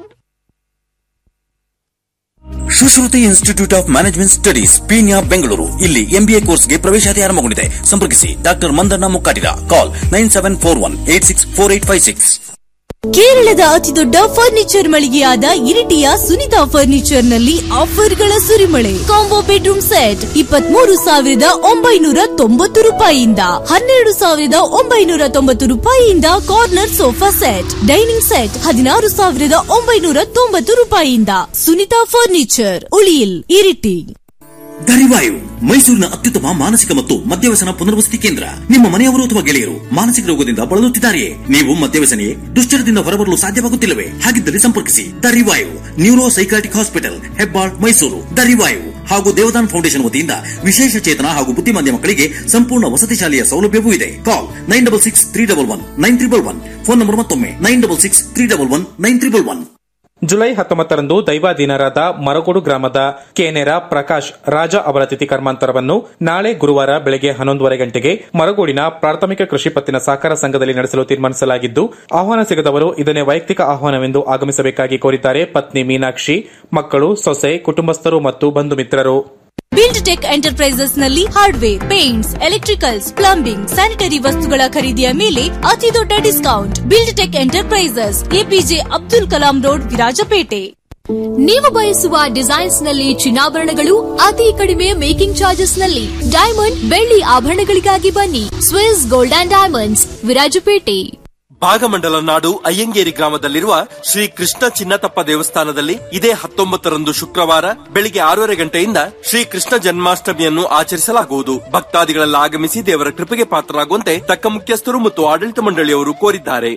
Sushruti institute of management studies Peenya Bengaluru ಇಲ್ಲಿ ಎಂಬಿಎ ಕೋರ್ಸ್ಗೆ ಪ್ರವೇಶಾತಿ ಆರಂಭಗೊಂಡಿದೆ ಸಂಪರ್ಕಿಸಿ doctor Mandanna Mukkatira call nine seven four one eight six four eight five six ಕೇರಳದ ಅತಿದೊಡ್ಡ ಫರ್ನಿಚರ್ ಮಳಿಗೆಯಾದ ಇರಿಟಿಯ ಸುನಿತಾ ಫರ್ನಿಚರ್ ನಲ್ಲಿ ಆಫರ್ಗಳ ಸುರಿಮಳೆ ಕಾಂಬೋ ಬೆಡ್ರೂಮ್ ಸೆಟ್ ಇಪ್ಪತ್ಮೂರು ಸಾವಿರದ ಒಂಬೈನೂರ ತೊಂಬತ್ತು ರೂಪಾಯಿಯಿಂದ ಹನ್ನೆರಡು ಸಾವಿರದ ಒಂಬೈನೂರ ತೊಂಬತ್ತು ರೂಪಾಯಿಯಿಂದ corner sofa set dining set ಹದಿನಾರು ಸಾವಿರದ ಒಂಬೈನೂರ ತೊಂಬತ್ತು ರೂಪಾಯಿಯಿಂದ ಸುನಿತಾ ಫರ್ನಿಚರ್ ಉಳಿಯಿಲ್ ಇರಿಟಿ ದರಿವಾಯು ಮೈಸೂರಿನ ಅತ್ಯುತ್ತಮ ಮಾನಸಿಕ ಮತ್ತು ಮದ್ಯವ್ಯಸನ ಪುನರ್ವಸತಿ ಕೇಂದ್ರ ನಿಮ್ಮ ಮನೆಯವರು ಅಥವಾ ಗೆಳೆಯರು ಮಾನಸಿಕ ರೋಗದಿಂದ ಬಳಲುತ್ತಿದ್ದಾರೆಯೇ ನೀವು ಮದ್ಯವ್ಯಸನೆಯೇ ದುಶ್ಚರದಿಂದ ಹೊರಬರಲು ಸಾಧ್ಯವಾಗುತ್ತಿಲ್ಲವೇ ಹಾಗಿದ್ದಲ್ಲಿ ಸಂಪರ್ಕಿಸಿ Dharivayu neuro psychiatric hospital Hebbal Mysuru Dharivayu ಹಾಗೂ ದೇವದಾನ್ ಫೌಂಡೇಶನ್ ವತಿಯಿಂದ ವಿಶೇಷ ಚೇತನ ಹಾಗೂ ಬುದ್ಧಿಮಾಂದ್ಯ ಮಕ್ಕಳಿಗೆ ಸಂಪೂರ್ಣ ವಸತಿ ಶಾಲೆಯ ಸೌಲಭ್ಯವೂ ಇದೆ call nine double six three double one nine triple one phone number ಮತ್ತೊಮ್ಮೆ nine double six three double one nine triple one July ಹತ್ತೊಂಬತ್ತರಂದು ದೈವಾಧೀನರಾದ ಮರಗೋಡು ಗ್ರಾಮದ ಕೇನೆರ ಪ್ರಕಾಶ್ ರಾಜ ಅವರ ತಿಥಿ ಕರ್ಮಾಂತರವನ್ನು ನಾಳೆ ಗುರುವಾರ ಬೆಳಗ್ಗೆ ಹನ್ನೊಂದುವರೆ ಗಂಟೆಗೆ ಮರಗೋಡಿನ ಪ್ರಾಥಮಿಕ ಕೃಷಿ ಪತ್ತಿನ ಸಹಕಾರ ಸಂಘದಲ್ಲಿ ನಡೆಸಲು ತೀರ್ಮಾನಿಸಲಾಗಿದ್ದು ಆಹ್ವಾನ ಸಿಗದವರು ಇದನ್ನೇ ವೈಯಕ್ತಿಕ ಆಹ್ವಾನವೆಂದು ಆಗಮಿಸಬೇಕಾಗಿ ಕೋರಿದ್ದಾರೆ ಪತ್ನಿ ಮೀನಾಕ್ಷಿ ಮಕ್ಕಳು ಸೊಸೆ ಕುಟುಂಬಸ್ಥರು ಮತ್ತು ಬಂಧು ಮಿತ್ರರು ಬಿಲ್ಡ್ ಟೆಕ್ ಎಂಟರ್ಪ್ರೈಸಸ್ ನಲ್ಲಿ hardware paints electricals plumbing sanitary ವಸ್ತುಗಳ ಖರೀದಿಯ ಮೇಲೆ ಅತಿ ದೊಡ್ಡ discount build tech enterprises APJ Abdul Kalam road Virajpet ನೀವು ಬಯಸುವ ಡಿಸೈನ್ಸ್ ನಲ್ಲಿ ಚಿನ್ನಾಭರಣಗಳು ಅತಿ ಕಡಿಮೆ ಮೇಕಿಂಗ್ ಚಾರ್ಜಸ್ ನಲ್ಲಿ ಡೈಮಂಡ್ ಬೆಳ್ಳಿ ಆಭರಣಗಳಿಗಾಗಿ ಬನ್ನಿ Swiss gold and diamonds Virajpet Bhagamandala ನಾಡು ಅಯ್ಯಂಗೇರಿ ಗ್ರಾಮದಲ್ಲಿರುವ ಶ್ರೀ ಕೃಷ್ಣ ಚಿನ್ನತಪ್ಪ ದೇವಸ್ಥಾನದಲ್ಲಿ ಇದೇ ಹತ್ತೊಂಬತ್ತರಂದು ಶುಕ್ರವಾರ ಬೆಳಿಗ್ಗೆ ಆರೂವರೆ ಗಂಟೆಯಿಂದ ಶ್ರೀ ಕೃಷ್ಣ ಜನ್ಮಾಷ್ಟಮಿಯನ್ನು ಆಚರಿಸಲಾಗುವುದು ಭಕ್ತಾದಿಗಳೆಲ್ಲ ಆಗಮಿಸಿ ದೇವರ ಕೃಪೆಗೆ ಪಾತ್ರರಾಗುವಂತೆ ತಕ್ಕ ಮುಖ್ಯಸ್ಥರು ಮತ್ತು ಆಡಳಿತ ಮಂಡಳಿಯವರು ಕೋರಿದ್ದಾರೆ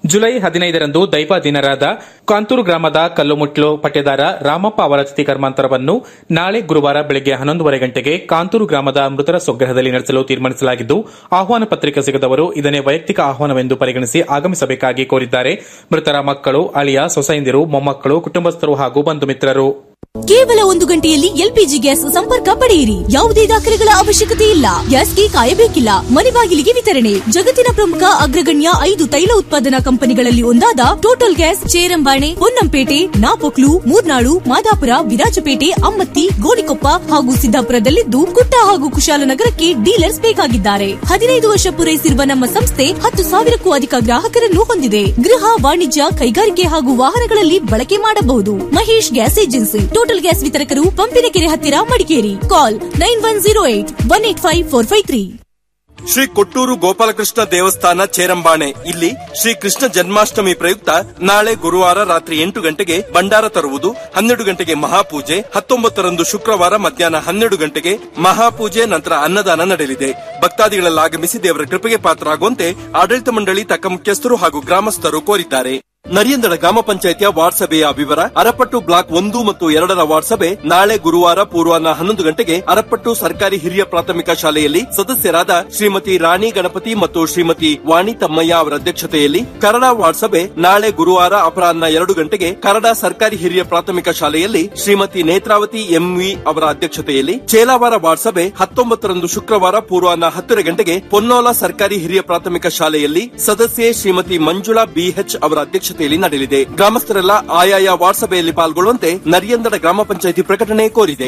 ಜುಲೈ ಹದಿನೈದರಂದು ದೈವ ದಿನರಾದ ಕಾಂತೂರು ಗ್ರಾಮದ ಕಲ್ಲುಮುಟ್ಲು ಪಟ್ಟೆದಾರ ರಾಮಪ್ಪ ಅವರ ತಿಥಿ ಕರ್ಮಾಂತರವನ್ನು ನಾಳೆ ಗುರುವಾರ ಬೆಳಗ್ಗೆ ಹನ್ನೊಂದುವರೆ ಗಂಟೆಗೆ ಕಾಂತೂರು ಗ್ರಾಮದ ಮೃತರ ಸ್ವಗ್ರಹದಲ್ಲಿ ನಡೆಸಲು ತೀರ್ಮಾನಿಸಲಾಗಿದ್ದು ಆಹ್ವಾನ ಪತ್ರಿಕೆ ಸಿಗದವರು ಇದನ್ನೇ ವೈಯಕ್ತಿಕ ಆಹ್ವಾನವೆಂದು ಪರಿಗಣಿಸಿ ಆಗಮಿಸಬೇಕಾಗಿ ಕೋರಿದ್ದಾರೆ ಮೃತರ ಮಕ್ಕಳು ಅಳಿಯ ಸೊಸೈಂದಿರು ಮೊಮ್ಮಕ್ಕಳು ಕುಟುಂಬಸ್ಥರು ಹಾಗೂ ಬಂಧು ಮಿತ್ರರು ಕೇವಲ ಒಂದು ಗಂಟೆಯಲ್ಲಿ ಎಲ್ಪಿಜಿ ಗ್ಯಾಸ್ ಸಂಪರ್ಕ ಪಡೆಯಿರಿ ಯಾವುದೇ ದಾಖಲೆಗಳ ಅವಶ್ಯಕತೆ ಇಲ್ಲ ಗ್ಯಾಸ್ಗೆ ಕಾಯಬೇಕಿಲ್ಲ ಮನೆ ಬಾಗಿಲಿಗೆ ವಿತರಣೆ ಜಗತ್ತಿನ ಪ್ರಮುಖ ಅಗ್ರಗಣ್ಯ ಐದು ತೈಲ ಉತ್ಪಾದನಾ ಕಂಪನಿಗಳಲ್ಲಿ ಒಂದಾದ ಟೋಟಲ್ ಗ್ಯಾಸ್ ಚೇರಂಬಾಣೆ ಪೊನ್ನಂಪೇಟೆ ನಾಪೊಕ್ಲು ಮೂರ್ನಾಳು ಮಾದಾಪುರ ವಿರಾಜಪೇಟೆ ಅಮ್ಮತ್ತಿ ಗೋಣಿಕೊಪ್ಪ ಹಾಗೂ ಸಿದ್ದಾಪುರದಲ್ಲಿದ್ದು ಕುಟ್ಟ ಹಾಗೂ ಕುಶಾಲನಗರಕ್ಕೆ ಡೀಲರ್ಸ್ ಬೇಕಾಗಿದ್ದಾರೆ ಹದಿನೈದು ವರ್ಷ ಪೂರೈಸಿರುವ ನಮ್ಮ ಸಂಸ್ಥೆ ಹತ್ತು ಸಾವಿರಕ್ಕೂ ಅಧಿಕ ಗ್ರಾಹಕರನ್ನು ಹೊಂದಿದೆ ಗೃಹ ವಾಣಿಜ್ಯ ಕೈಗಾರಿಕೆ ಹಾಗೂ ವಾಹನಗಳಲ್ಲಿ ಬಳಕೆ ಮಾಡಬಹುದು Mahesh gas agency Total gas ವಿತರಕರು ಪಂಪಿನಕೆರೆ ಹತ್ತಿರ Madikeri call nine one zero eight one eight five four five three Shri Kottur Gopalakrishna ದೇವಸ್ಥಾನ ಚೇರಂಬಾಣೆ ಇಲ್ಲಿ ಶ್ರೀ ಕೃಷ್ಣ ಜನ್ಮಾಷ್ಟಮಿ ಪ್ರಯುಕ್ತ ನಾಳೆ ಗುರುವಾರ ರಾತ್ರಿ ಎಂಟು ಗಂಟೆಗೆ ಭಂಡಾರ ತರುವುದು ಹನ್ನೆರಡು ಗಂಟೆಗೆ ಮಹಾಪೂಜೆ ಹತ್ತೊಂಬತ್ತರಂದು ಶುಕ್ರವಾರ ಮಧ್ಯಾಹ್ನ ಹನ್ನೆರಡು ಗಂಟೆಗೆ ಮಹಾಪೂಜೆ ನಂತರ ಅನ್ನದಾನ ನಡೆಯಲಿದೆ ಭಕ್ತಾದಿಗಳೆಲ್ಲ ಆಗಮಿಸಿ ದೇವರ ಕೃಪೆಗೆ ಪಾತ್ರರಾಗುವಂತೆ ಆಡಳಿತ ಮಂಡಳಿ ತಕ್ಕ ಮುಖ್ಯಸ್ಥರು ಹಾಗೂ ಗ್ರಾಮಸ್ಥರು ಕೋರಿದ್ದಾರೆ ನರಿಯಂದಡ ಗ್ರಾಮ ಪಂಚಾಯಿತಿಯ ವಾರ್ಡ್ ಸಭೆಯ ವಿವರ ಅರಪಟ್ಟು ಬ್ಲಾಕ್ ಒಂದು ಮತ್ತು ಎರಡರ ವಾರ್ಡ್ ಸಭೆ ನಾಳೆ ಗುರುವಾರ ಪೂರ್ವಾಹ್ನ ಹನ್ನೊಂದು ಗಂಟೆಗೆ ಅರಪಟ್ಟು ಸರ್ಕಾರಿ ಹಿರಿಯ ಪ್ರಾಥಮಿಕ ಶಾಲೆಯಲ್ಲಿ ಸದಸ್ಯರಾದ ಶ್ರೀಮತಿ ರಾಣಿ ಗಣಪತಿ ಮತ್ತು ಶ್ರೀಮತಿ ವಾಣಿ ತಮ್ಮಯ್ಯ ಅವರ ಅಧ್ಯಕ್ಷತೆಯಲ್ಲಿ ಕರಡ ವಾರ್ಡ್ ಸಭೆ ನಾಳೆ ಗುರುವಾರ ಅಪರಾಹ್ನ ಎರಡು ಗಂಟೆಗೆ ಕರಡ ಸರ್ಕಾರಿ ಹಿರಿಯ ಪ್ರಾಥಮಿಕ ಶಾಲೆಯಲ್ಲಿ ಶ್ರೀಮತಿ ನೇತ್ರಾವತಿ ಎಂವಿ ಅವರ ಅಧ್ಯಕ್ಷತೆಯಲ್ಲಿ ಚೇಲಾವಾರ ವಾರ್ಡ್ ಸಭೆ ಹತ್ತೊಂಬತ್ತರಂದು ಶುಕ್ರವಾರ ಪೂರ್ವಾಹ್ನ ಹತ್ತರ ಗಂಟೆಗೆ ಪೊನ್ನೋಲ ಸರ್ಕಾರಿ ಹಿರಿಯ ಪ್ರಾಥಮಿಕ ಶಾಲೆಯಲ್ಲಿ ಸದಸ್ಯೆ ಶ್ರೀಮತಿ ಮಂಜುಳಾ ಬಿಎಚ್ ಅವರ ಅಧ್ಯಕ್ಷತೆಯಲ್ಲಿ ನಡೆಯಲಿದೆ ಗ್ರಾಮಸ್ಥರೆಲ್ಲ ಆಯಾಯ ವಾರ್ಡ್ ಸಭೆಯಲ್ಲಿ ಪಾಲ್ಗೊಳ್ಳುವಂತೆ ನರಿಯಂದಡ ಗ್ರಾಮ ಪಂಚಾಯಿತಿ ಪ್ರಕಟಣೆ ಕೋರಿದೆ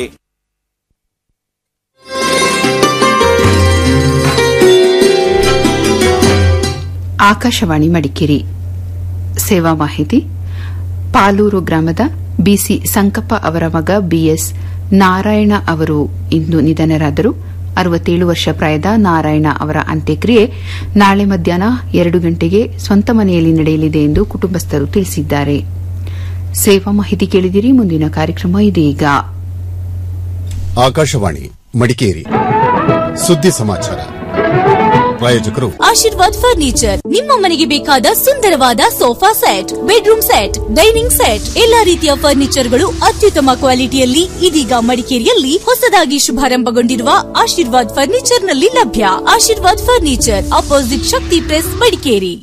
ಆಕಾಶವಾಣಿ ಮಡಿಕೇರಿ ಸೇವಾ ಮಾಹಿತಿ ಪಾಲೂರು ಗ್ರಾಮದ ಬಿಸಿ ಸಂಕಪ್ಪ ಅವರ ಮಗ ಬಿಎಸ್ ನಾರಾಯಣ ಅವರು ಇಂದು ನಿಧನರಾದರು ಅರವತ್ತೇಳು ವರ್ಷ ಪ್ರಾಯದ ನಾರಾಯಣ ಅವರ ಅಂತ್ಯಕ್ರಿಯೆ ನಾಳೆ ಮಧ್ಯಾಹ್ನ ಎರಡು ಗಂಟೆಗೆ ಸ್ವಂತ ಮನೆಯಲ್ಲಿ ನಡೆಯಲಿದೆ ಎಂದು ಕುಟುಂಬಸ್ಥರು ತಿಳಿಸಿದ್ದಾರೆ ಸೇವಾ ಮಾಹಿತಿ ಕೇಳಿದಿರಿ ಮುಂದಿನ ಕಾರ್ಯಕ್ರಮ ಇದೀಗ ಆಕಾಶವಾಣಿ ಮಡಿಕೇರಿ ಸುದ್ದಿ ಸಮಾಚಾರ ಪ್ರಾಯೋಜಕರು ಆಶೀರ್ವಾದ್ ಫರ್ನಿಚರ್ ನಿಮ್ಮ ಮನೆಗೆ ಬೇಕಾದ ಸುಂದರವಾದ sofa set bedroom set dining set ಎಲ್ಲಾ ರೀತಿಯ ಫರ್ನಿಚರ್ಗಳು ಅತ್ಯುತ್ತಮ ಕ್ವಾಲಿಟಿಯಲ್ಲಿ ಇದೀಗ ಮಡಿಕೇರಿಯಲ್ಲಿ ಹೊಸದಾಗಿ ಶುಭಾರಂಭಗೊಂಡಿರುವ ಆಶೀರ್ವಾದ್ ಫರ್ನಿಚರ್ ನಲ್ಲಿ ಲಭ್ಯ Ashirvad furniture opposite Shakti press Madikeri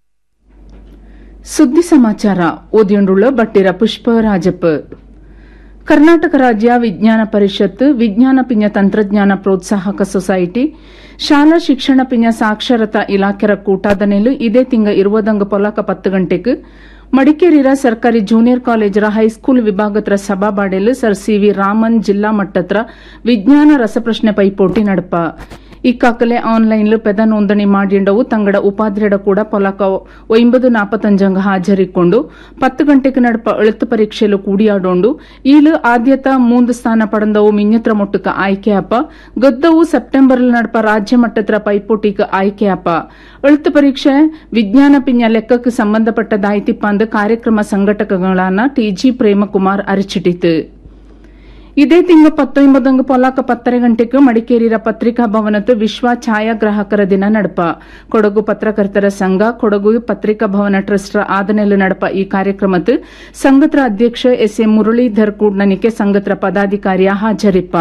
ಸುದ್ದಿ ಸಮಾಚಾರ ಓದಿಯೊಂಡುಳ್ಳ ಬಟ್ಟಿರ ಪುಷ್ಪ ರಾಜಪ್ಪ ಕರ್ನಾಟಕ ರಾಜ್ಯ ವಿಜ್ಞಾನ ಪರಿಷತ್ ವಿಜ್ಞಾನ ಪಿಂಜ ತಂತ್ರಜ್ಞಾನ ಪ್ರೋತ್ಸಾಹಕ ಸೊಸೈಟಿ ಶಾಲಾ ಶಿಕ್ಷಣ ಪಿಂಜ ಸಾಕ್ಷರತಾ ಇಲಾಖೆರ ಕೂಟಾದನೆಲು ಇದೇ ತಿಂಗ ಇರುವದಂಗ ಪೊಲಕ ಪತ್ತು ಗಂಟೆಗೆ ಮಡಿಕೇರಿರ ಸರ್ಕಾರಿ ಜೂನಿಯರ್ ಕಾಲೇಜರ ಹೈಸ್ಕೂಲ್ ವಿಭಾಗತ್ರ ಸಭಾಬಾಡೆಲು ಸರ್ ಸಿವಿ ರಾಮನ್ ಜಿಲ್ಲಾ ಮಟ್ಟತ್ರ ವಿಜ್ಞಾನ ರಸಪ್ರಶ್ನೆ ಪೈಪೋಟಿ ನಡಪ ಇಕ್ಕಾಕಲೆ ಆನ್ಲೈನ್ಲು ಪೆದ ನೋಂದಣಿ ಮಾಡಿಂಡವು ತಂಗಡ ಉಪಾಧ್ಯಡ ಕೂಡ ಪೊಲಕ ಒಂಬದು ನಾಪತ್ತಂಜಂಗ ಹಾಜರಿಕೊಂಡು ಪತ್ತು ಗಂಟೆಗೆ ನಡಪ ಎಳುತ್ತು ಪರೀಕ್ಷೆಲು ಕೂಡಿಯಾಡೋಂಡು ಈಲು ಆದ್ಯತ ಮೂಂದು ಸ್ಥಾನ ಪಡೆದವು ಮಿನ್ಯತ್ರ ಮೊಟ್ಟಕ ಆಯ್ಕೆಯಪ್ಪ ಗದ್ದವು ಸೆಪ್ಟೆಂಬರ್ ನಡಪ ರಾಜ್ಯ ಮಟ್ಟತ್ರ ಪೈಪೋಟಿಗೆ ಆಯ್ಕೆಯಪ್ಪ ಎಳುತ್ತು ಪರೀಕ್ಷೆ ವಿಜ್ಞಾನ ಪಿಂಜ ಲೆಕ್ಕಕ್ಕೆ ಸಂಬಂಧಪಟ್ಟದಾಯ್ತಿಪ್ಪ ಅಂದು ಕಾರ್ಯಕ್ರಮ ಸಂಘಟಕಗಳನ್ನ ಟಿಜಿ ಪ್ರೇಮಕುಮಾರ್ ಅರಿಚಿಟಿತು ಇದೇ ತಿಂಗಳು ಪತ್ತೊಂಬತ್ತಂಗ ಪೊಲಾಕ ಪತ್ತರೆ ಗಂಟೆಗೆ ಮಡಿಕೇರಿಯ ಪತ್ರಿಕಾ ಭವನದ ವಿಶ್ವ ಛಾಯಾಗ್ರಾಹಕರ ದಿನ ನಡಪ ಕೊಡಗು ಪತ್ರಕರ್ತರ ಸಂಘ ಕೊಡಗು ಪತ್ರಿಕಾ ಭವನ ಟ್ರಸ್ಟ್ ಆದನೆಲು ನಡಪ ಈ ಕಾರ್ಯಕ್ರಮದ ಸಂಘತ್ರ ಅಧ್ಯಕ್ಷ ಎಸ್ ಎ ಮುರಳೀಧರ್ ಕೂಡ್ನನಿಕೆ ಸಂಘತ್ರ ಪದಾಧಿಕಾರಿಯ ಹಾಜರಿಪ್ಪ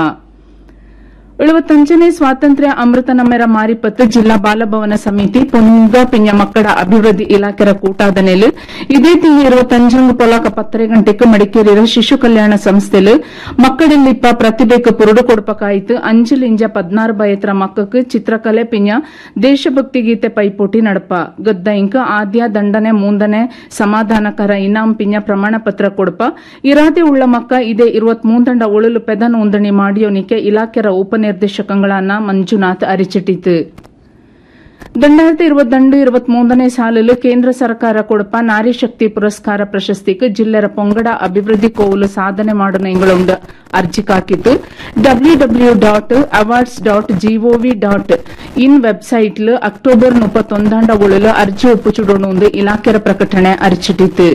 ಎಳುವತ್ತಂಜನೇ ಸ್ವಾತಂತ್ರ್ಯ ಅಮೃತ ನಮ್ಮೆರ ಮಾರಿಪತ್ತು ಜಿಲ್ಲಾ ಬಾಲಭವನ ಸಮಿತಿ ಪೊನ್ನುಗ ಪಿಂಜ ಮಕ್ಕಳ ಅಭಿವೃದ್ಧಿ ಇಲಾಖೆರ ಕೂಟಾದನೆಲು ಇದೇ ತಿಂಗಳು ಇರುವತ್ತಂಜಂಗ ಪೊಲಕ ಪತ್ತರೆ ಗಂಟೆಗೆ ಮಡಿಕೇರಿಯ ಶಿಶು ಕಲ್ಯಾಣ ಸಂಸ್ಥೆಲು ಮಕ್ಕಳಲ್ಲಿಪ್ಪ ಪ್ರತಿಭೆಗೆ ಪುರುಡು ಕೊಡ್ಪಕಾಯಿತು ಅಂಜಲ್ ಇಂಜ ಪದ್ನಾರು ಬಯತ್ರ ಮಕ್ಕಕ್ಕೆ ಚಿತ್ರಕಲೆ ಪಿಂಜ ದೇಶಭಕ್ತಿ ಗೀತೆ ಪೈಪೋಟಿ ನಡಪ ಗದ್ದ ಇಂಕ ಆದ್ಯ ದಂಡನೆ ಮೂಂದನೆ ಸಮಾಧಾನಕರ ಇನಾಂ ಪಿಂಜ ಪ್ರಮಾಣ ಪತ್ರ ಕೊಡಪ ಇರಾದೆ ಉಳ್ಳ ಮಕ್ಕ ಇದೇ ಇರುವತ್ ಮೂಂದಂಡ ಉಳಲು ಪೆದ ನೋಂದಣಿ ಮಾಡಿಯೋನಿಕೆ ಇಲಾಖೆರ ಉಪನಿರ್ದೇಶಕಗಳನ್ನ ಮಂಜುನಾಥ್ ಅರಿಚಿಟ್ಟಿತು രണ്ടായിരത്തി ഇരുപത്തിരണ്ട് ഇരുപത്തിമൂന്നನೇ ಸಾಲಲು ಕೇಂದ್ರ ಸರ್ಕಾರ ಕೊಡಪ ನಾರಿ ಶಕ್ತಿ ಪುರಸ್ಕಾರ ಪ್ರಶಸ್ತಿಗೆ ಜಿಲ್ಲೆರ ಪೊಂಗಡ ಅಭಿವೃದ್ಧಿ ಕೋವಲು ಸಾಧನೆ ಮಾಡುವ ಎಂಗಳುಂಡು ಅರ್ಜಿ ಕಾಕಿತ್ತು W W dot awards dot GOV dot in ವೆಬ್ಸೈಟ್ಲು ಅಕ್ಟೋಬರ್ ಮುಪ್ಪತ್ತೊಂದಾಂಡ ಉಳಲು ಅರ್ಜಿ ಒಪ್ಪುಚುಡೋಣು ಇಲಾಖೆರ ಪ್ರಕಟಣೆ ಅರಿಚಿಟ್ಟಿತು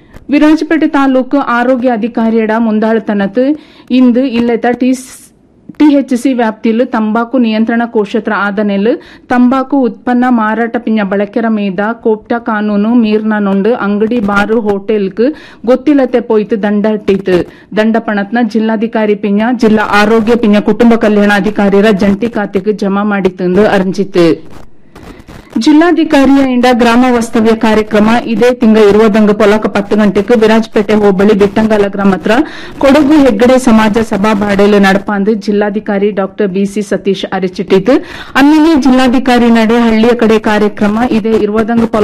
ವಿರಾಜಪೇಟೆ ತಾಲೂಕು ಆರೋಗ್ಯ ಅಧಿಕಾರಿಯಡ ಮುಂದಾಳತನത്ത് ಇಂದು ಇಲ್ಲೆತ ಟಿ ಟಿಎಚ್ಸಿ ವ್ಯಾಪ್ತಿಲು ತಂಬಾಕು ನಿಯಂತ್ರಣ ಕೋಶತ್ರ ಆದನೆಲ್ ತಂಬಾಕು ಉತ್ಪನ್ನ ಮಾರಾಟ ಪಿಂಜ ಬಳಕೆರ ಮೀದ ಕೋಪ್ಟ ಕಾನೂನು ಮೀರ್ನ ನೊಂಡು ಅಂಗಡಿ ಬಾರು ಹೋಟೆಲ್ಕ್ ಗೊತ್ತಿಲ್ಲತೆ ಪೋಯ್ತು ದಂಡ ಇಟ್ಟಿತು ದಂಡ ಪಣತ್ನ ಜಿಲ್ಲಾಧಿಕಾರಿ ಪಿಂಜ ಜಿಲ್ಲಾ ಆರೋಗ್ಯ ಪಿಂಜ ಕುಟುಂಬ ಕಲ್ಯಾಣಾಧಿಕಾರಿರ ಜಂಟಿ ಖಾತೆಗೆ ಜಮಾ ಮಾಡಿತ್ತು ಅರ್ಜಿತು ಜಿಲ್ಲಾಧಿಕಾರಿಯ ಇಂಡ ಗ್ರಾಮ ವಾಸ್ತವ್ಯ ಕಾರ್ಯಕ್ರಮ ಇದೇ ತಿಂಗ ಇರುವದಂಗ ಪೊಲಕ ಪತ್ತು ಗಂಟೆಗೆ ವಿರಾಜಪೇಟೆ ಹೋಬಳಿ ಬಿಟ್ಟಂಗಲ ಗ್ರಾಮ ಹತ್ರ ಕೊಡಗು ಹೆಗ್ಗಡೆ ಸಮಾಜ ಸಭಾ ಬಾಡೇಲು ನಡಪಾಂದು ಜಿಲ್ಲಾಧಿಕಾರಿ ಡಾಕ್ಟರ್ ಬಿಸಿ ಸತೀಶ್ ಅರಿಚಿಟ್ಟಿದ್ದು ಅನ್ನಿಗೆ ಜಿಲ್ಲಾಧಿಕಾರಿ ನಡೆ ಹಳ್ಳಿಯ ಕಡೆ ಕಾರ್ಯಕ್ರಮ ಇದೇ ಇರುವದಂಗ ಪೊಲಕ